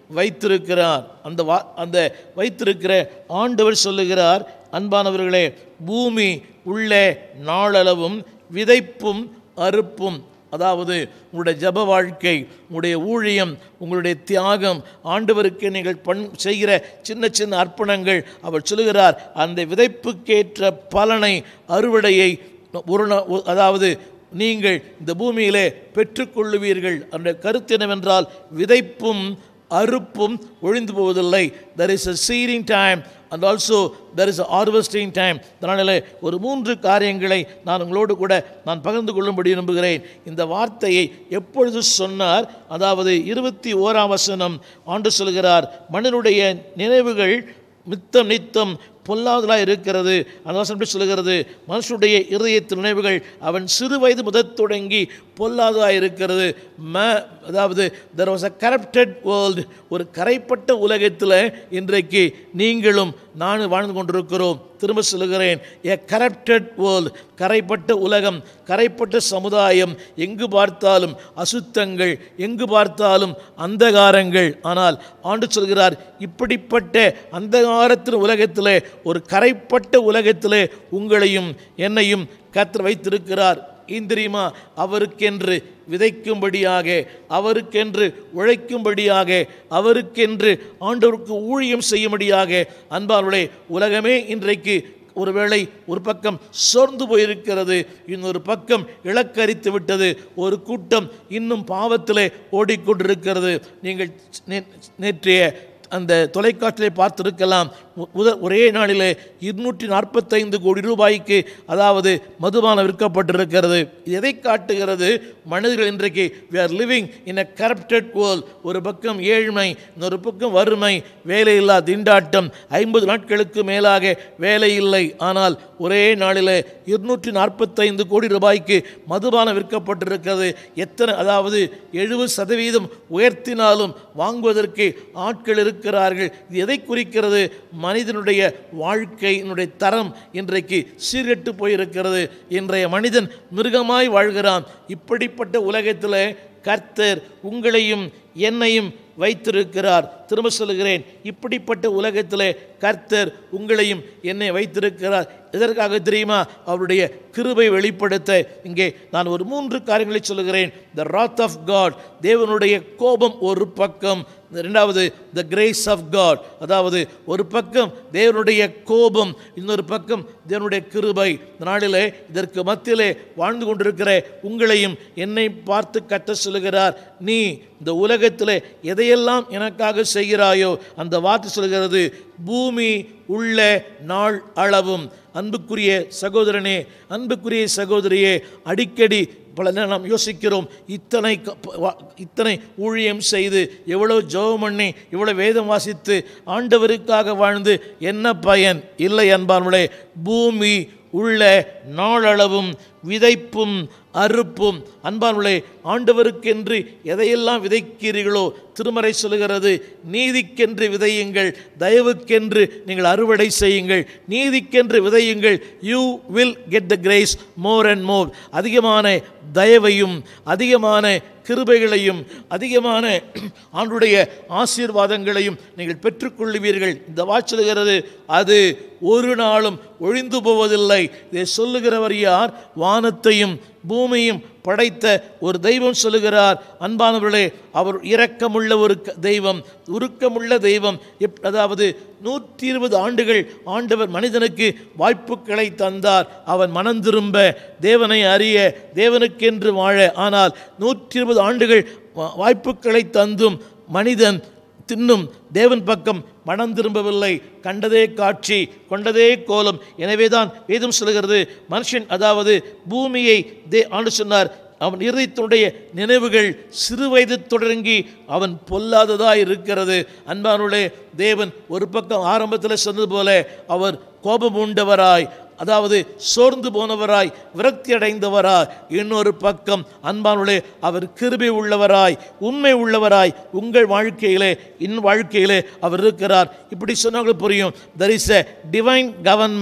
வைத்திருக்கிறார் அந்த வா அந்த வைத்திருக்கிற ஆண்டவர் சொல்லுகிறார் அன்பானவர்களே பூமி உள்ளே நாளளவும் விதைப்பும் அறுப்பும் அதாவது உங்களுடைய ஜப வாழ்க்கை உங்களுடைய ஊழியம் உங்களுடைய தியாகம் ஆண்டவருக்கு நீங்கள் பண் செய்கிற சின்ன சின்ன அர்ப்பணங்கள் அவர் சொல்லுகிறார் அந்த விதைப்புக்கேற்ற பலனை அறுவடையை ஒரு நா- ஒ- அதாவது நீங்கள் இந்த பூமியிலே பெற்றுக்கொள்ளுவீர்கள் அந்த கருத்து என்னவென்றால் விதைப்பும் அறுப்பும் ஒழிந்து போவதில்லை there is a seeding time and also there is a harvesting time அதனாலே ஒரு மூன்று காரியங்களை நான் உங்களோடு கூட நான் பகிர்ந்து கொள்ளும்படி விரும்புகிறேன் இந்த வார்த்தையை எப்பொழுது சொன்னார் அதாவது இருபத்தி ஓராம் வசனம் ஆண்டு சொல்கிறார் மனிதனுடைய நினைவுகள் நித்தம் நித்தம் பொல்லாதலாக இருக்கிறது அந்த வசனம் எப்படி சொல்லுகிறது மனுஷனுடைய இருதயத்தின் நினைவுகள் அவன் சிறு வயது முதல் தொடங்கி பொல்லாததாக இருக்கிறது ம அதாவது there was a corrupted world ஒரு கரைப்பட்ட உலகத்தில் இன்றைக்கு நீங்களும் நானும் வாழ்ந்து கொண்டிருக்கிறோம் திரும்ப சொல்லுகிறேன் ஏ கரப்டட் வேர்ல்டு கரைப்பட்ட உலகம் கரைப்பட்ட சமுதாயம் எங்கு பார்த்தாலும் அசுத்தங்கள் எங்கு பார்த்தாலும் அந்தகாரங்கள் ஆனால் ஆண்டு சொல்கிறார் இப்படிப்பட்ட அந்தகாரத்தின் உலகத்திலே ஒரு கரைப்பட்ட உலகத்திலே உங்களையும் என்னையும் கர்த்தர் வைத்திருக்கிறார் இந்திரியுமா அவருக்கென்று விதைக்கும்படியாக அவருக்கென்று உழைக்கும்படியாக அவருக்கென்று ஆண்டவருக்கு ஊழியம் செய்யும்படியாக அன்பார்களே உலகமே இன்றைக்கு ஒருவேளை ஒரு பக்கம் சோர்ந்து போயிருக்கிறது இன்னொரு பக்கம் இலக்கரித்து விட்டது ஒரு கூட்டம் இன்னும் பாவத்திலே ஓடிக்கொண்டிருக்கிறது நீங்கள் நே- நேற்றைய அந்த தொலைக்காட்சியை பார்த்திருக்கலாம் மு- முதல் ஒரே நாளிலே இருநூற்றி நாற்பத்தைந்து கோடி ரூபாய்க்கு அதாவது மதுபானம் விற்கப்பட்டிருக்கிறது இது எதை காட்டுகிறது மனிதர்கள் இன்றைக்கு we are living in a corrupted world ஒரு பக்கம் ஏழ்மை இன்னொரு பக்கம் வறுமை வேலையில்லா திண்டாட்டம் ஐம்பது நாட்களுக்கு மேலாக வேலை இல்லை ஆனால் ஒரே நாளிலே இருநூற்றி நாற்பத்தைந்து கோடி ரூபாய்க்கு மதுபானம் விற்கப்பட்டிருக்கிறது எத்தனை அதாவது எழுபது சதவீதம் உயர்த்தினாலும் வாங்குவதற்கு ஆட்கள் இருக்கிறார்கள் இது எதை குறிக்கிறது மனிதனுடைய வாழ்க்கையினுடைய தரம் இன்றைக்கு சீர்கெட்டு போயிருக்கிறது இன்றைய மனிதன் மிருகமாய் வாழ்கிறான் இப்படிப்பட்ட உலகத்தில் கர்த்தர் உங்களையும் என்னையும் வைத்திருக்கிறார் திரும்ப சொல்லுகிறேன் இப்படிப்பட்ட உலகத்திலே கர்த்தர் உங்களையும் என்னை வைத்திருக்கிறார் எதற்காக தெரியுமா அவருடைய கிருபை வெளிப்படுத்த இங்கே நான் ஒரு மூன்று காரியங்களை சொல்லுகிறேன் த wrath ஆஃப் காட் தேவனுடைய கோபம் ஒரு பக்கம் இரண்டாவது த கிரேஸ் ஆஃப் காட் அதாவது ஒரு பக்கம் தேவனுடைய கோபம் இன்னொரு பக்கம் தேவனுடைய கிருபை இந்த நாளிலே இதற்கு மத்தியிலே வாழ்ந்து கொண்டிருக்கிற உங்களையும் என்னை பார்த்து கத்த சொல்லுகிறார் நீ இந்த உலகத்திலே எதையெல்லாம் எனக்காக செய்கிறாயோ அந்த வார்த்தை சொல்கிறது பூமி உள்ள நாள் அளவும் அன்புக்குரிய சகோதரனே அன்புக்குரிய சகோதரியே அடிக்கடி பல நேரம் நாம் யோசிக்கிறோம் இத்தனை க- ப- வா- இத்தனை ஊழியம் செய்து எவ்வளோ ஜெபம் பண்ணி இவ்வளோ வேதம் வாசித்து ஆண்டவருக்காக வாழ்ந்து என்ன பயன் இல்லை அன்பார்களே பூமி உள்ள நாளளவும் விதைப்பும் அறுப்பும் அன்பானுள்ளே ஆண்டவருக்கென்று எதையெல்லாம் விதைக்கிறீர்களோ திருமறை சொல்லுகிறது நீதிக்கென்று விதையுங்கள் தயவுக்கென்று நீங்கள் அறுவடை செய்யுங்கள் நீதிக்கென்று விதையுங்கள் you will get the grace more and more அதிகமான தயவையும் அதிகமான கிருபைகளையும் அதிகமான ஆண்டுடைய ஆசீர்வாதங்களையும் நீங்கள் பெற்றுக்கொள்ளுவீர்கள் இந்த வாச்சலுகிறது அது ஒரு நாளும் ஒழிந்து போவதில்லை இதை சொல்லுகிறவர் யார் வானத்தையும் பூமியும் படைத்த ஒரு தெய்வம் சொல்லுகிறார் அன்பானவர்களே அவர் இரக்கமுள்ள ஒரு க- தெய்வம் உருக்கமுள்ள தெய்வம் எப் அதாவது நூற்றி இருபது ஆண்டுகள் ஆண்டவர் மனிதனுக்கு வாய்ப்புகளை தந்தார் அவன் மனம் திரும்ப தேவனை அறிய தேவனுக்கென்று வாழ ஆனால் நூற்றி இருபது ஆண்டுகள் வா- வாய்ப்புகளை தந்தும் மனிதன் தின்னும் தேவன் பக்கம் மனம் திரும்பவில்லை கண்டதே காட்சி கொண்டதே கோலம் எனவேதான் வேதம் சொல்கிறது மனுஷன் அதாவது பூமியை தே ஆண்டு சொன்னார் அவன் இருதயத்தினுடைய நினைவுகள் சிறு வயது தொடங்கி அவன் பொல்லாததாய் இருக்கிறது அன்பானுடைய தேவன் ஒரு பக்கம் ஆரம்பத்தில் சொன்னது போல அவர் கோபம் உண்டவராய் அதாவது சோர்ந்து போனவராய் விரக்தி அடைந்தவராய் இன்னொரு பக்கம் அன்பானுள்ளே அவர் கிருபை உள்ளவராய் உண்மை உள்ளவராய் உங்கள் வாழ்க்கையிலே இன் வாழ்க்கையிலே அவர் இருக்கிறார் இப்படி சொன்னாலும் புரியும் there is a divine government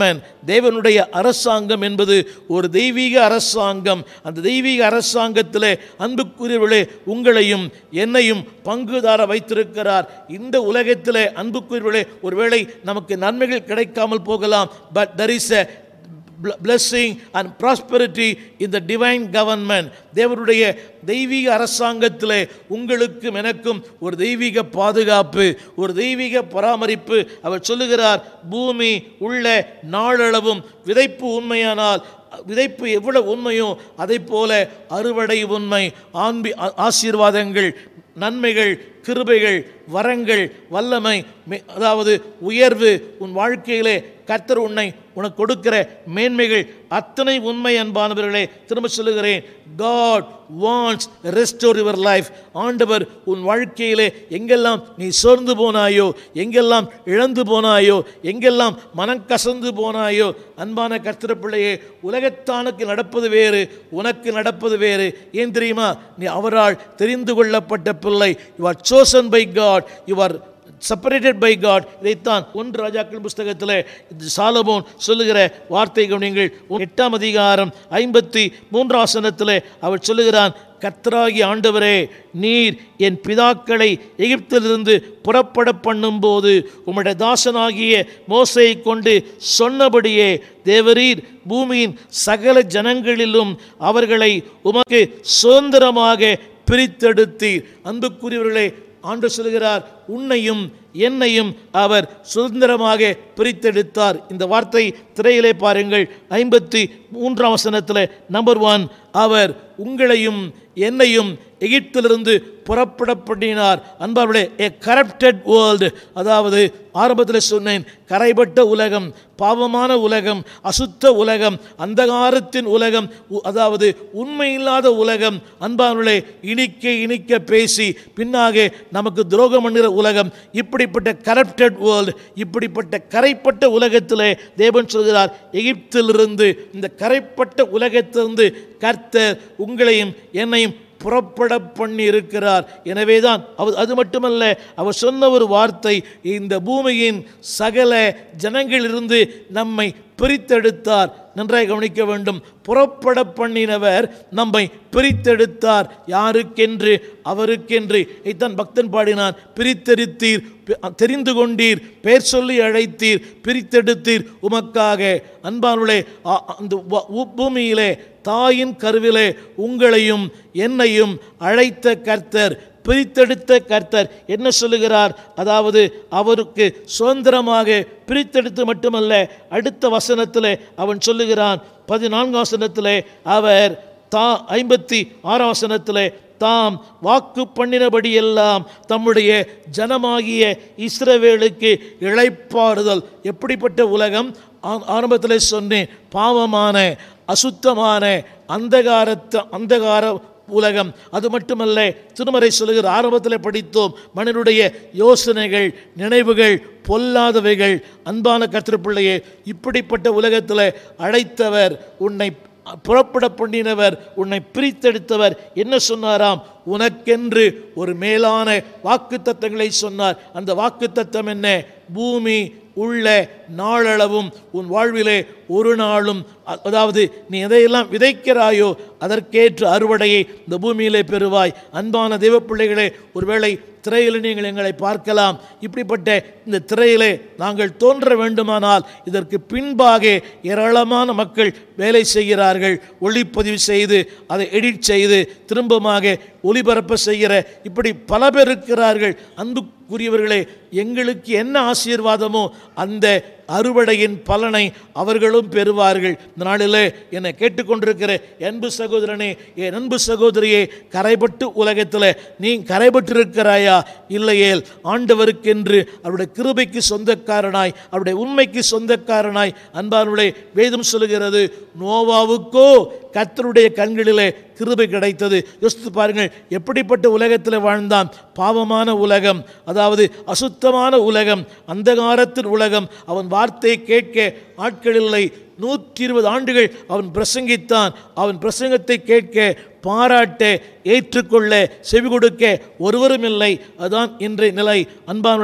தேவனுடைய அரசாங்கம் என்பது ஒரு தெய்வீக அரசாங்கம் அந்த தெய்வீக அரசாங்கத்திலே அன்புக்குரியவர்களே உங்களையும் என்னையும் பங்குதார வைத்திருக்கிறார் இந்த உலகத்திலே அன்புக்குரியவர்களே ஒருவேளை நமக்கு நன்மைகள் கிடைக்காமல் போகலாம் but there is a bl- blessing and prosperity in the divine government தேவனுடைய தெய்வீக அரசாங்கத்திலே உங்களுக்கும் எனக்கும் ஒரு தெய்வீக பாதுகாப்பு ஒரு தெய்வீக பராமரிப்பு அவர் சொல்லுகிறார் பூமி உள்ள நாளளவும் விதைப்பு உண்மையானால் விதைப்பு எவ்வளவு உண்மையோ அதை போல அறுவடை உண்மை ஆன்பி ஆ- ஆசீர்வாதங்கள் நன்மைகள் கிருபைகள் வரங்கள் வல்லமை மே- அதாவது உயர்வு உன் வாழ்க்கையிலே கர்த்தர் உன்னை உனக்கு கொடுக்கிற மேன்மைகள் அத்தனை உண்மை அன்பானவர்களே திரும்ப சொல்லுகிறேன் God wants restore your life ஆண்டவர் உன் வாழ்க்கையிலே எங்கெல்லாம் நீ சோர்ந்து போனாயோ எங்கெல்லாம் இழந்து போனாயோ எங்கெல்லாம் மனம் கசந்து போனாயோ அன்பான கர்த்தர் பிள்ளையே உலகத்தானுக்கு நடப்பது வேறு உனக்கு நடப்பது வேறு ஏன் தெரியுமா நீ அவரால் தெரிந்து கொள்ளப்பட்ட பிள்ளை you are chosen by God you are separated by God இதைத்தான் ஒன்று ராஜாக்கள் புஸ்தகத்தில் இது சாலமோன் சொல்லுகிற வார்த்தை கவனிங்கள் எட்டாம் அதிகாரம் ஐம்பத்தி மூன்றாம் வசனத்தில் அவர் சொல்லுகிறான் கர்த்தராகி ஆண்டவரே நீர் என் பிதாக்களை எகிப்திலிருந்து புறப்பட பண்ணும்போது உம்முடைய தாசனாகிய மோசையை கொண்டு சொன்னபடியே தேவரீர் பூமியின் சகல ஜனங்களிலும் அவர்களை உமக்கு சுதந்திரமாக பிரித்தெடுத்தீர் அன்புக்குரியவர்களே ஆண்டு சொல்கிறார் உன்னையும் என்னையும் அவர் சுதந்திரமாக பிரித்தெடுத்தார் இந்த வார்த்தை திரையிலே பாருங்கள் ஐம்பத்தி மூன்றாம் வசனத்தில் நம்பர் ஒன் அவர் உங்களையும் என்னையும் எகிப்திலிருந்து புறப்பட பண்ணினார் அன்பார்களே ஏ கரப்டட் வேர்ல்டு அதாவது ஆரம்பத்தில் சொன்னேன் கரைபட்ட உலகம் பாவமான உலகம் அசுத்த உலகம் அந்தகாரத்தின் உலகம் உ- அதாவது உண்மையில்லாத உலகம் அன்பார்களே இனிக்க இனிக்க பேசி பின்னாக நமக்கு துரோகம் பண்ணுகிற உலகம் இப்படிப்பட்ட கரப்டட் வேர்ல்டு இப்படிப்பட்ட கரைப்பட்ட உலகத்திலே தேவன் சொல்கிறார் எகிப்திலிருந்து இந்த கரைப்பட்ட உலகத்திலிருந்து கர்த்தர் உங்களையும் என்னையும் புறப்பட பண்ணி இருக்கிறார் எனவேதான் அவர் அது மட்டுமல்ல அவர் சொன்ன ஒரு வார்த்தை இந்த பூமியின் சகல ஜனங்களிலிருந்து நம்மை பிரித்தெடுத்தார் நன்றாய் கவனிக்க வேண்டும் புறப்பட பண்ணினவர் நம்மை பிரித்தெடுத்தார் யாருக்கென்று அவருக்கென்று இத்தான் பக்தன் பாடினான் பிரித்தெடுத்தீர் பி- தெரிந்து கொண்டீர் பெயர் சொல்லி அழைத்தீர் பிரித்தெடுத்தீர் உமக்காக அன்பானுளே அந்த வ- உ- பூமியிலே தாயின் கருவிலே உங்களையும் என்னையும் அழைத்த கர்த்தர் பிரித்தெடுத்த கர்த்தர் என்ன சொல்லுகிறார் அதாவது அவருக்கு சுதந்திரமாக பிரித்தெடுத்து மட்டுமல்ல அடுத்த வசனத்திலே அவன் சொல்லுகிறான் பதினான்காம் வசனத்திலே அவர் தா ஐம்பத்தி ஆறாம் வசனத்திலே தாம் வாக்கு பண்ணினபடியெல்லாம் தம்முடைய ஜனமாகிய இஸ்ரவேலுக்கு இளைப்பாறுதல் எப்படிப்பட்ட உலகம் ஆ- ஆரம்பத்திலே சொன்னேன் பாவமான அசுத்தமான அந்தகாரத்த அந்தகார உலகம் அது மட்டுமல்ல திருமறை சொல்லுகிற ஆரம்பத்தில் படித்தோம் மனிதனுடைய யோசனைகள் நினைவுகள் பொல்லாதவைகள் அன்பான கத்திரப்பிள்ளையே இப்படிப்பட்ட உலகத்தில் அழைத்தவர் உன்னை புறப்பட பண்ணினவர் உன்னை பிரித்தெடுத்தவர் என்ன சொன்னாராம் உனக்கென்று ஒரு மேலான வாக்குத்தத்தங்களை சொன்னார் அந்த வாக்குத்தத்தம் என்ன பூமி உள்ள நாளளவும் உன் வாழ்விலே ஒரு நாளும் அ- அதாவது நீ எதையெல்லாம் விதைக்கிறாயோ அதற்கேற்ற அறுவடையை இந்த பூமியிலே பெறுவாய் அன்பான தெய்வ பிள்ளைகளே ஒருவேளை திரையில் நீங்கள் எங்களை பார்க்கலாம் இப்படிப்பட்ட இந்த திரையிலே நாங்கள் தோன்ற வேண்டுமானால் இதற்கு பின்பாக ஏராளமான மக்கள் வேலை செய்கிறார்கள் ஒளிப்பதிவு செய்து அதை எடிட் செய்து திரும்பமாக ஒளிபரப்ப செய்கிற இப்படி பல பேர் இருக்கிறார்கள் அன்புக்குரியவர்களே எங்களுக்கு என்ன ஆசீர்வாதமோ அந்த அறுவடையின் பலனை அவர்களும் பெறுவார்கள் இந்த நாளிலே என்னை கேட்டுக்கொண்டிருக்கிற அன்பு சகோதரனே என் அன்பு சகோதரியே கரைபட்டு உலகத்தில் நீ கரைபட்டிருக்கிறாயா இல்லையேல் ஆண்டவருக்கென்று அவருடைய கிருபைக்கு சொந்தக்காரனாய் அவருடைய உண்மைக்கு சொந்தக்காரனாய் அன்பானுடைய வேதம் சொல்லுகிறது நோவாவுக்கோ கர்த்தருடைய கண்களிலே கிருபை கிடைத்தது யோசித்து பாருங்கள் எப்படிப்பட்ட உலகத்தில் வாழ்ந்தான் பாவமான உலகம் அதாவது அசுத்தமான உலகம் அந்தகாரத்தின் உலகம் அவன் வார்த்தையை கேட்க ஆட்கள் இல்லை நூற்றி இருபது ஆண்டுகள் அவன் பிரசங்கித்தான் அவன் பிரசங்கத்தை கேட்க பாராட்ட ஏற்றுக்கொள்ள செவி கொடுக்க ஒருவரும் இல்லை அதான் இன்றைய நிலை அன்பானுடைய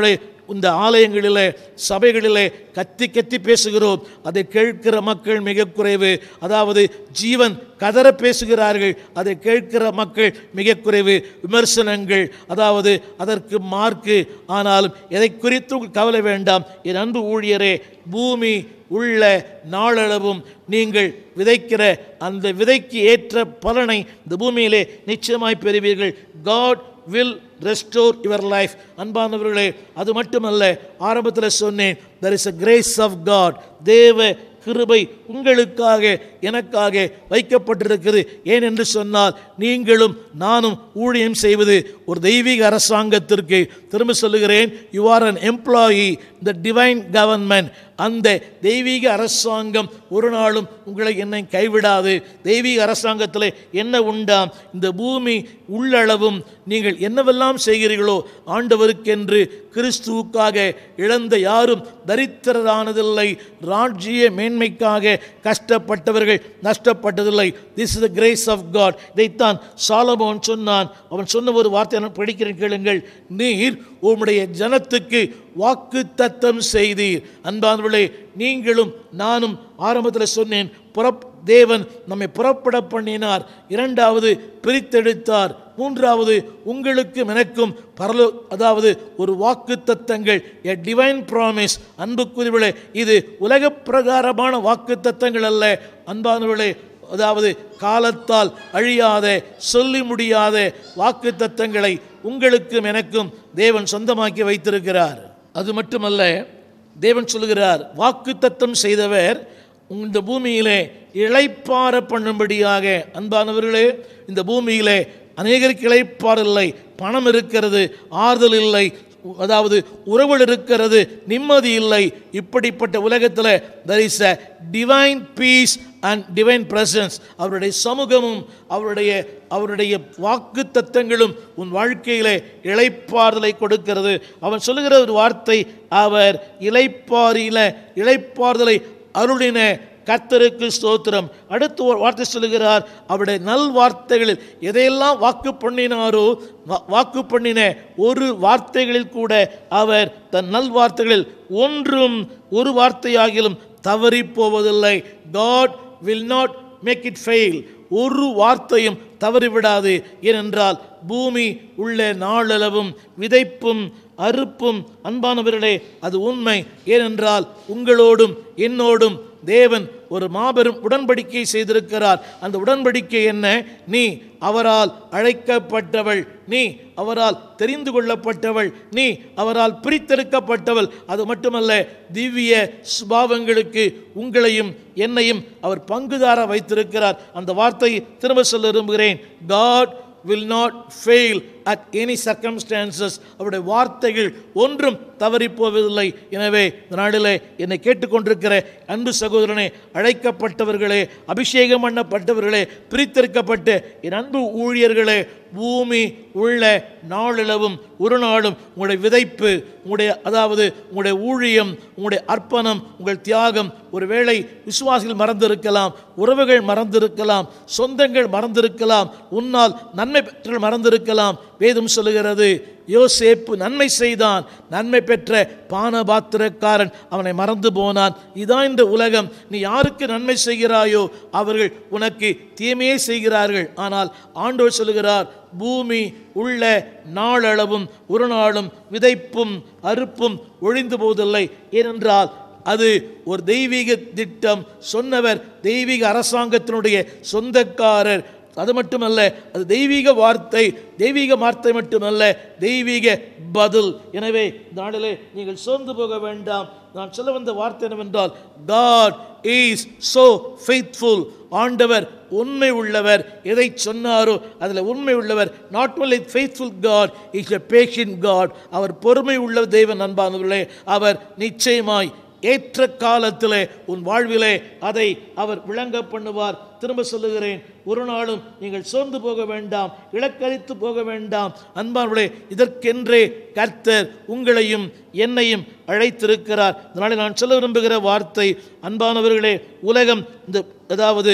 இந்த ஆலயங்களிலே சபைகளிலே கத்தி கத்தி பேசுகிறோம் அதை கேட்கிற மக்கள் மிக குறைவு அதாவது ஜீவன் கதற பேசுகிறார்கள் அதை கேட்கிற மக்கள் மிக குறைவு விமர்சனங்கள் அதாவது அதற்கு மார்க்கு ஆனாலும் எதை குறித்தும் கவலை வேண்டாம் என் அன்பு ஊழியரே பூமி உள்ள நாளளவும் நீங்கள் விதைக்கிற அந்த விதைக்கு ஏற்ற பலனை இந்த பூமியிலே நிச்சயமாய் பெறுவீர்கள் God will restore your life அன்பானவர்களே அது மட்டுமல்ல ஆரம்பத்தில் சொன்னேன் there is a grace of God தேவ கிருபை உங்களுக்காக எனக்காக வைக்கப்பட்டிருக்கிறது ஏன் என்று சொன்னால் நீங்களும் நானும் ஊழியம் செய்வது ஒரு தெய்வீக அரசாங்கத்திற்கு திரும்ப சொல்லுகிறேன் you are an employee the divine government அந்த தெய்வீக அரசாங்கம் ஒரு நாளும் உங்களை என்னை கைவிடாது தெய்வீக அரசாங்கத்தில் என்ன உண்டாம் இந்த பூமி உள்ளளவும் நீங்கள் என்னவெல்லாம் செய்கிறீர்களோ ஆண்டவருக்கென்று கிறிஸ்துவுக்காக இழந்த யாரும் தரித்திரரானதில்லை ராஜ்ய மேன்மைக்காக கஷ்டப்பட்டவர்கள் நஷ்டப்பட்டதில்லை this is the grace of God இதைத்தான் சாலமோன் சொன்னான் அவன் சொன்ன ஒரு வார்த்தை நான் படிக்கிறேன் கேளுங்கள் நீர் உம்முடைய ஜனத்துக்கு வாக்கு தத்தம் செய்தீர் அன்பானவர்களே நீங்களும் நானும் ஆரம்பத்தில் சொன்னேன் புறப் தேவன் நம்மை புறப்பட பண்ணினார் இரண்டாவது பிரித்தெடுத்தார் மூன்றாவது உங்களுக்கும் எனக்கும் பரலோ அதாவது ஒரு வாக்கு தத்தங்கள் எ டிவைன் ப்ராமிஸ் அன்புக்குரியவர்களே இது உலக பிரகாரமான வாக்கு தத்தங்கள் அல்ல அன்பானவர்களே அதாவது காலத்தால் அழியாத சொல்லி முடியாத வாக்கு தத்தங்களை உங்களுக்கும் எனக்கும் தேவன் சொந்தமாக்கி வைத்திருக்கிறார் அது மட்டுமல்ல தேவன் சொல்கிறார் வாக்கு தத்தம் செய்தவர் இந்த பூமியிலே இளைப்பார பண்ணும்படியாக அன்பானவர்களே இந்த பூமியிலே அநேகருக்கு இளைப்பாறு இல்லை பணம் இருக்கிறது ஆறுதல் இல்லை அதாவது உறவுகள் இருக்கிறது நிம்மதி இல்லை இப்படிப்பட்ட உலகத்தில் there is a divine peace and divine presence அவருடைய சமூகமும் அவருடைய அவருடைய வாக்கு தத்தங்களும் உன் வாழ்க்கையிலே இளைப்பாறுதலை கொடுக்கிறது அவன் சொல்லுகிற ஒரு வார்த்தை அவர் இளைப்பாறில இளைப்பாறுதலை அருளின கர்த்தருக்கு ஸ்தோத்திரம் அடுத்து ஒரு வார்த்தை சொல்லுகிறார் அவருடைய நல் வார்த்தைகளில் எதையெல்லாம் வாக்கு பண்ணினாரோ வா- வாக்கு பண்ணின ஒரு வார்த்தைகளில் கூட அவர் தன் நல் வார்த்தைகளில் ஒன்றும் ஒரு வார்த்தையாகிலும் தவறி போவதில்லை God will not make it fail ஒரு வார்த்தையும் தவறிவிடாது ஏனென்றால் பூமி உள்ள நாளளவும் விதைப்பும் அறுப்பும் அன்பானவர்களே அது உண்மை ஏனென்றால் உங்களோடும் என்னோடும் தேவன் ஒரு மாபெரும் உடன்படிக்கை செய்திருக்கிறார் அந்த உடன்படிக்கை என்ன நீ அவரால் அழைக்கப்பட்டவள் நீ அவரால் தெரிந்து கொள்ளப்பட்டவள் நீ அவரால் பிரித்தெடுக்கப்பட்டவள் அது மட்டுமல்ல திவ்ய சுபாவங்களுக்கு உங்களையும் என்னையும் அவர் பங்குதார வைத்திருக்கிறார் அந்த வார்த்தையை திரும்ப சொல்ல விரும்புகிறேன் God will not fail at any circumstances அவருடைய வார்த்தைகள் ஒன்றும் தவறிப் போவதில்லை எனவே இந்த நாளிலே என்னை கேட்டுக்கொண்டிருக்கிற அன்பு சகோதரனே அழைக்கப்பட்டவர்களே அபிஷேகம் பண்ணப்பட்டவர்களே பிரித்தெடுக்கப்பட்ட என் அன்பு ஊழியர்களே பூமி உள்ள நாளிலவும் ஒரு நாளும் உங்களுடைய விதைப்பு உங்களுடைய அதாவது உங்களுடைய ஊழியம் உங்களுடைய அர்ப்பணம் உங்கள் தியாகம் ஒருவேளை விசுவாசிகள் மறந்திருக்கலாம் உறவுகள் மறந்திருக்கலாம் சொந்தங்கள் மறந்திருக்கலாம் உன்னால் நன்மை பெற்ற மறந்திருக்கலாம் வேதம் சொல்லுகிறது யோசேப்பு நன்மை செய்தான் நன்மை பெற்ற பானபாத்திரக்காரன் அவனை மறந்து போனான் இதான் இந்த உலகம் நீ யாருக்கு நன்மை செய்கிறாயோ அவர்கள் உனக்கு தீமையே செய்கிறார்கள் ஆனால் ஆண்டவர் சொல்லுகிறார் பூமி உள்ள நாளளவும் ஒரு நாளும் விதைப்பும் அறுப்பும் ஒழிந்து போவதில்லை ஏனென்றால் அது ஒரு தெய்வீக திட்டம் சொன்னவர் தெய்வீக அரசாங்கத்தினுடைய சொந்தக்காரர் அது மட்டுமல்ல அது தெய்வீக வார்த்தை தெய்வீக வார்த்தை மட்டுமல்ல தெய்வீக பதில் எனவே இந்த நாளிலே நீங்கள் சோர்ந்து போக வேண்டாம் நான் சொல்ல வந்த வார்த்தை என்னவென்றால் காட் இஸ் so faithful ஆண்டவர் உண்மை உள்ளவர் எதை சொன்னாரோ அதில் உண்மை உள்ளவர் not only faithful God is a patient God அவர் பொறுமை உள்ள தெய்வன் அன்பானவர்களே அவர் நிச்சயமாய் ஏற்ற காலத்திலே உன் வாழ்விலே அதை அவர் விளங்க பண்ணுவார் திரும்ப சொல்லுகிறேன் ஒரு நாளும் நீங்கள் சோர்ந்து போக வேண்டாம் இலக்கரித்து போக வேண்டாம் அன்பானவர்களே இதற்கென்றே கர்த்தர் உங்களையும் என்னையும் அழைத்திருக்கிறார் இதனாலே நான் சொல்ல விரும்புகிற வார்த்தை அன்பானவர்களே உலகம் இந்த அதாவது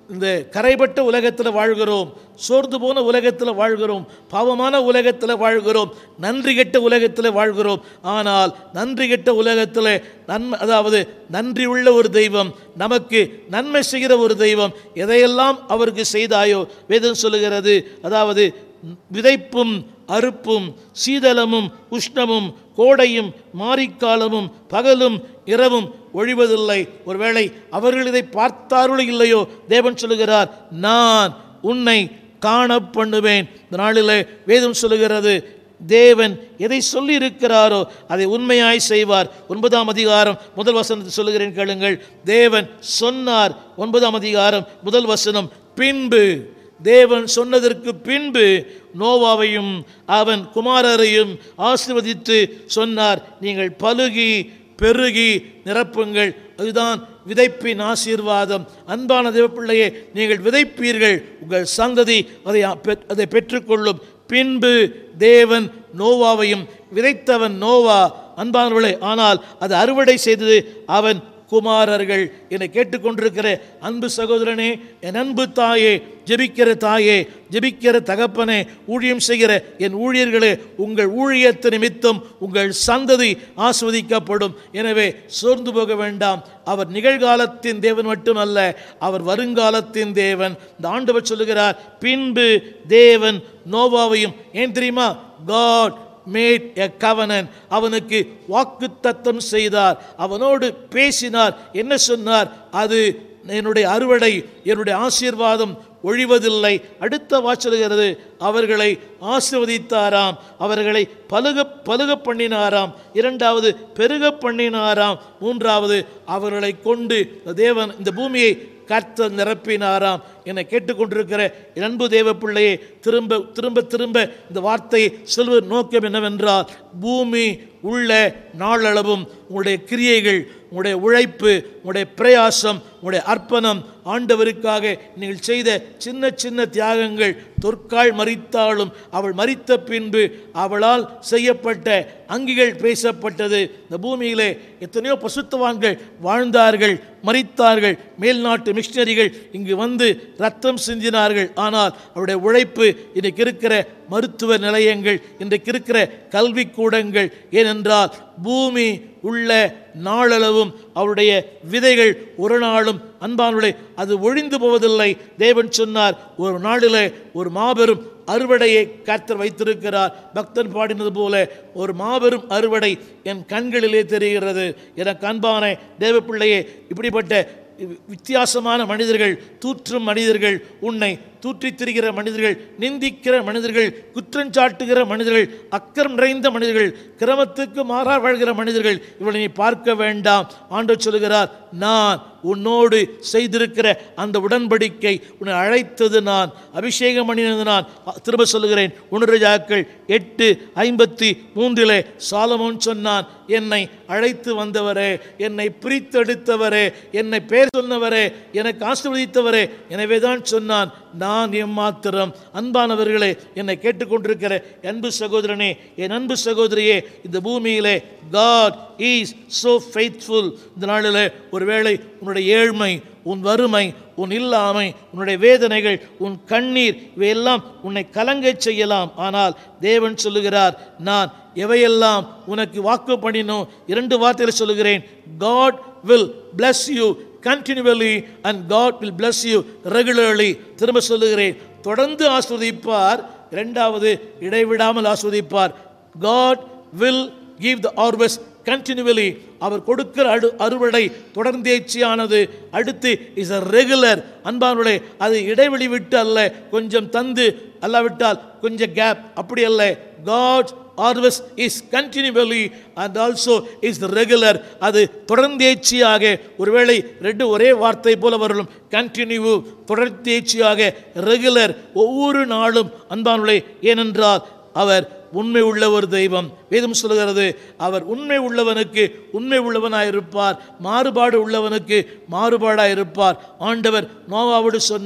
இந்த கரைபட்ட உலகத்தில் வாழ்கிறோம் சோர்ந்து போன உலகத்தில் வாழ்கிறோம் பாவமான உலகத்தில் வாழ்கிறோம் நன்றி கெட்ட உலகத்தில் வாழ்கிறோம் ஆனால் நன்றி கெட்ட உலகத்தில் நன்மை அதாவது நன்றி உள்ள ஒரு தெய்வம் நமக்கு நன்மை செய்கிற ஒரு தெய்வம் எதையெல்லாம் அவருக்கு செய்தாயோ வேதம் சொல்லுகிறது அதாவது விதைப்பும் அறுப்பும் சீதளமும் உஷ்ணமும் கோடையும் மாரிக்காலமும் பகலும் இரவும் ஒழிவதில்லை ஒருவேளை அவர்கள் இதை பார்த்தார்களோ இல்லையோ தேவன் சொல்லுகிறார் நான் உன்னை காண பண்ணுவேன் இந்த நாளிலே வேதம் சொல்லுகிறது தேவன் எதை சொல்லி இருக்கிறாரோ அதை உண்மையாய் செய்வார் ஒன்பதாம் அதிகாரம் முதல் வசனத்தை சொல்லுகிறேன் கேளுங்கள் தேவன் சொன்னார் ஒன்பதாம் அதிகாரம் முதல் வசனம் பின்பு தேவன் சொன்னதற்கு பின்பு நோவாவையும் அவன் குமாரரையும் ஆசீர்வதித்து சொன்னார் நீங்கள் பலுகி பெருகி நிரப்புங்கள் அதுதான் விதைப்பின் ஆசீர்வாதம் அன்பான தேவப்பிள்ளையே நீங்கள் விதைப்பீர்கள் உங்கள் சந்ததி அதை பெ- அதை பெற்றுக்கொள்ளும் பின்பு தேவன் நோவாவையும் விதைத்தவன் நோவா அன்பானவர்களே ஆனால் அது அறுவடை செய்தது அவன் குமாரர்கள் என்னை கேட்டுக்கொண்டிருக்கிற அன்பு சகோதரனே என் அன்பு தாயே ஜெபிக்கிற தாயே ஜெபிக்கிற தகப்பனே ஊழியம் செய்கிற என் ஊழியர்களே உங்கள் ஊழியத்து நிமித்தம் உங்கள் சந்ததி ஆஸ்வதிக்கப்படும் எனவே சோர்ந்து போக வேண்டாம் அவர் நிகழ்காலத்தின் தேவன் மட்டுமல்ல அவர் வருங்காலத்தின் தேவன் இந்த ஆண்டவர் சொல்லுகிறார் பின்பு தேவன் நோவாவையும் ஏன் தெரியுமா காட் மேட் எ கவனன் அவனுக்கு வாக்குத்தத்தம் செய்தார் அவனோடு பேசினார் என்ன சொன்னார் அது என்னுடைய அறுவடை என்னுடைய ஆசீர்வாதம் ஒழிவதில்லை அடுத்த வாச்சலுகிறது அவர்களை ஆசிர்வதித்தாராம் அவர்களை பலுக பலுக பண்ணினாராம் இரண்டாவது பெருக பண்ணினாராம் மூன்றாவது அவர்களை கொண்டு தேவன் இந்த பூமியை கர்த்தர் நிரப்பினாராம் என்னை கேட்டுக்கொண்டிருக்கிற என் அன்பு தேவ பிள்ளையே திரும்ப திரும்ப திரும்ப இந்த வார்த்தையை சொல்வது நோக்கம் என்னவென்றால் பூமி உள்ள நாளளவும் உங்களுடைய கிரியைகள் உங்களுடைய உழைப்பு உங்களுடைய பிரயாசம் உங்களுடைய அர்ப்பணம் ஆண்டவருக்காக நீங்கள் செய்த சின்ன சின்ன தியாகங்கள் தொற்கால் மறித்தாலும் அவள் மறித்த பின்பு அவளால் செய்யப்பட்ட அங்கிகள் பேசப்பட்டது இந்த பூமியிலே எத்தனையோ பசுத்தவான்கள் வாழ்ந்தார்கள் மறித்தார்கள் மேல்நாட்டு மிஷினரிகள் இங்கு வந்து ரத்தம் சிந்தினார்கள் ஆனால் அவருடைய உழைப்பு இன்றைக்கு இருக்கிற மருத்துவ நிலையங்கள் இன்றைக்கு இருக்கிற கல்விக்கூடங்கள் ஏனென்றால் பூமி உள்ள நாளளவும் அவருடைய விதைகள் ஒரு நாளும் அன்பானுடைய அது ஒழிந்து போவதில்லை தேவன் சொன்னார் ஒரு நாளிலே ஒரு மாபெரும் அறுவடையை கர்த்தர் வைத்திருக்கிறார் பக்தன் பாடினது போல ஒரு மாபெரும் அறுவடை என் கண்களிலே தெரிகிறது எனக்கு அன்பான தேவ பிள்ளையே இப்படிப்பட்ட வித்தியாசமான மனிதர்கள் தூற்றும் மனிதர்கள் உன்னை தூற்றித் திரிகிற மனிதர்கள் நிந்திக்கிற மனிதர்கள் குற்றஞ்சாட்டுகிற மனிதர்கள் அக்கறம் நிறைந்த மனிதர்கள் கிரமத்துக்கு மாறா வாழ்கிற மனிதர்கள் இவளை நீ பார்க்க வேண்டாம் ஆண்டு சொல்லுகிறார் நான் உன்னோடு செய்திருக்கிற அந்த உடன்படிக்கை உன்னை அழைத்தது நான் அபிஷேகம் பண்ணினது நான் திரும்ப சொல்லுகிறேன் உணர்ஜாக்கள் எட்டு ஐம்பத்தி மூன்றிலே சாலமோன் சொன்னான் என்னை அழைத்து வந்தவரே என்னை பிரித்தெடுத்தவரே என்னை பேர் சொன்னவரே எனக்கு ஆசீர்வதித்தவரே எனவே தான் சொன்னான் நான் எம்மாத்திரம் அன்பானவர்களே என்னை கேட்டுக்கொண்டிருக்கிற அன்பு சகோதரனே என் அன்பு சகோதரியே இந்த பூமியிலே காட் இஸ் so faithful இந்த நாளில் ஒருவேளை உன்னுடைய ஏழ்மை உன் வறுமை உன் இல்லாமை உன்னுடைய வேதனைகள் உன் கண்ணீர் இவையெல்லாம் உன்னை கலங்கச் செய்யலாம் ஆனால் தேவன் சொல்லுகிறார் நான் எவையெல்லாம் உனக்கு வாக்கு பண்ணினோம் இரண்டு வார்த்தைகளை சொல்லுகிறேன் God will bless you continually and God will bless you regularly திரும்ப சொல்லுகிறேன் தொடர்ந்து ஆஸ்வதிப்பார் இரண்டாவது இடைவிடாமல் ஆஸ்வதிப்பார் God will give the harvest continually அவர் கொடுக்கிற அடு அறுவடை தொடர்ந்தேச்சியானது அடுத்து இஸ் a ரெகுலர் அன்பானுடைய அது இடைவெளி விட்டு அல்ல கொஞ்சம் தந்து அல்லாவிட்டால் கொஞ்சம் கேப் அப்படி அல்ல God harvest is continually and also is regular அது தொடர்ந்தேச்சியாக ஒருவேளை ரெண்டு ஒரே வார்த்தை போல வரலும் கண்டினியூ தொடர்ந்தேச்சியாக ரெகுலர் ஒவ்வொரு நாளும் அன்பானுடைய ஏனென்றால் அவர் உண்மை உள்ள ஒரு தெய்வம் வேதம் சொல்லுகிறது அவர் உண்மை உள்ளவனுக்கு உண்மை உள்ளவனாயிருப்பார் மாறுபாடு உள்ளவனுக்கு மாறுபாடாயிருப்பார் ஆண்டவர் நோவாவோடு சொன்னார்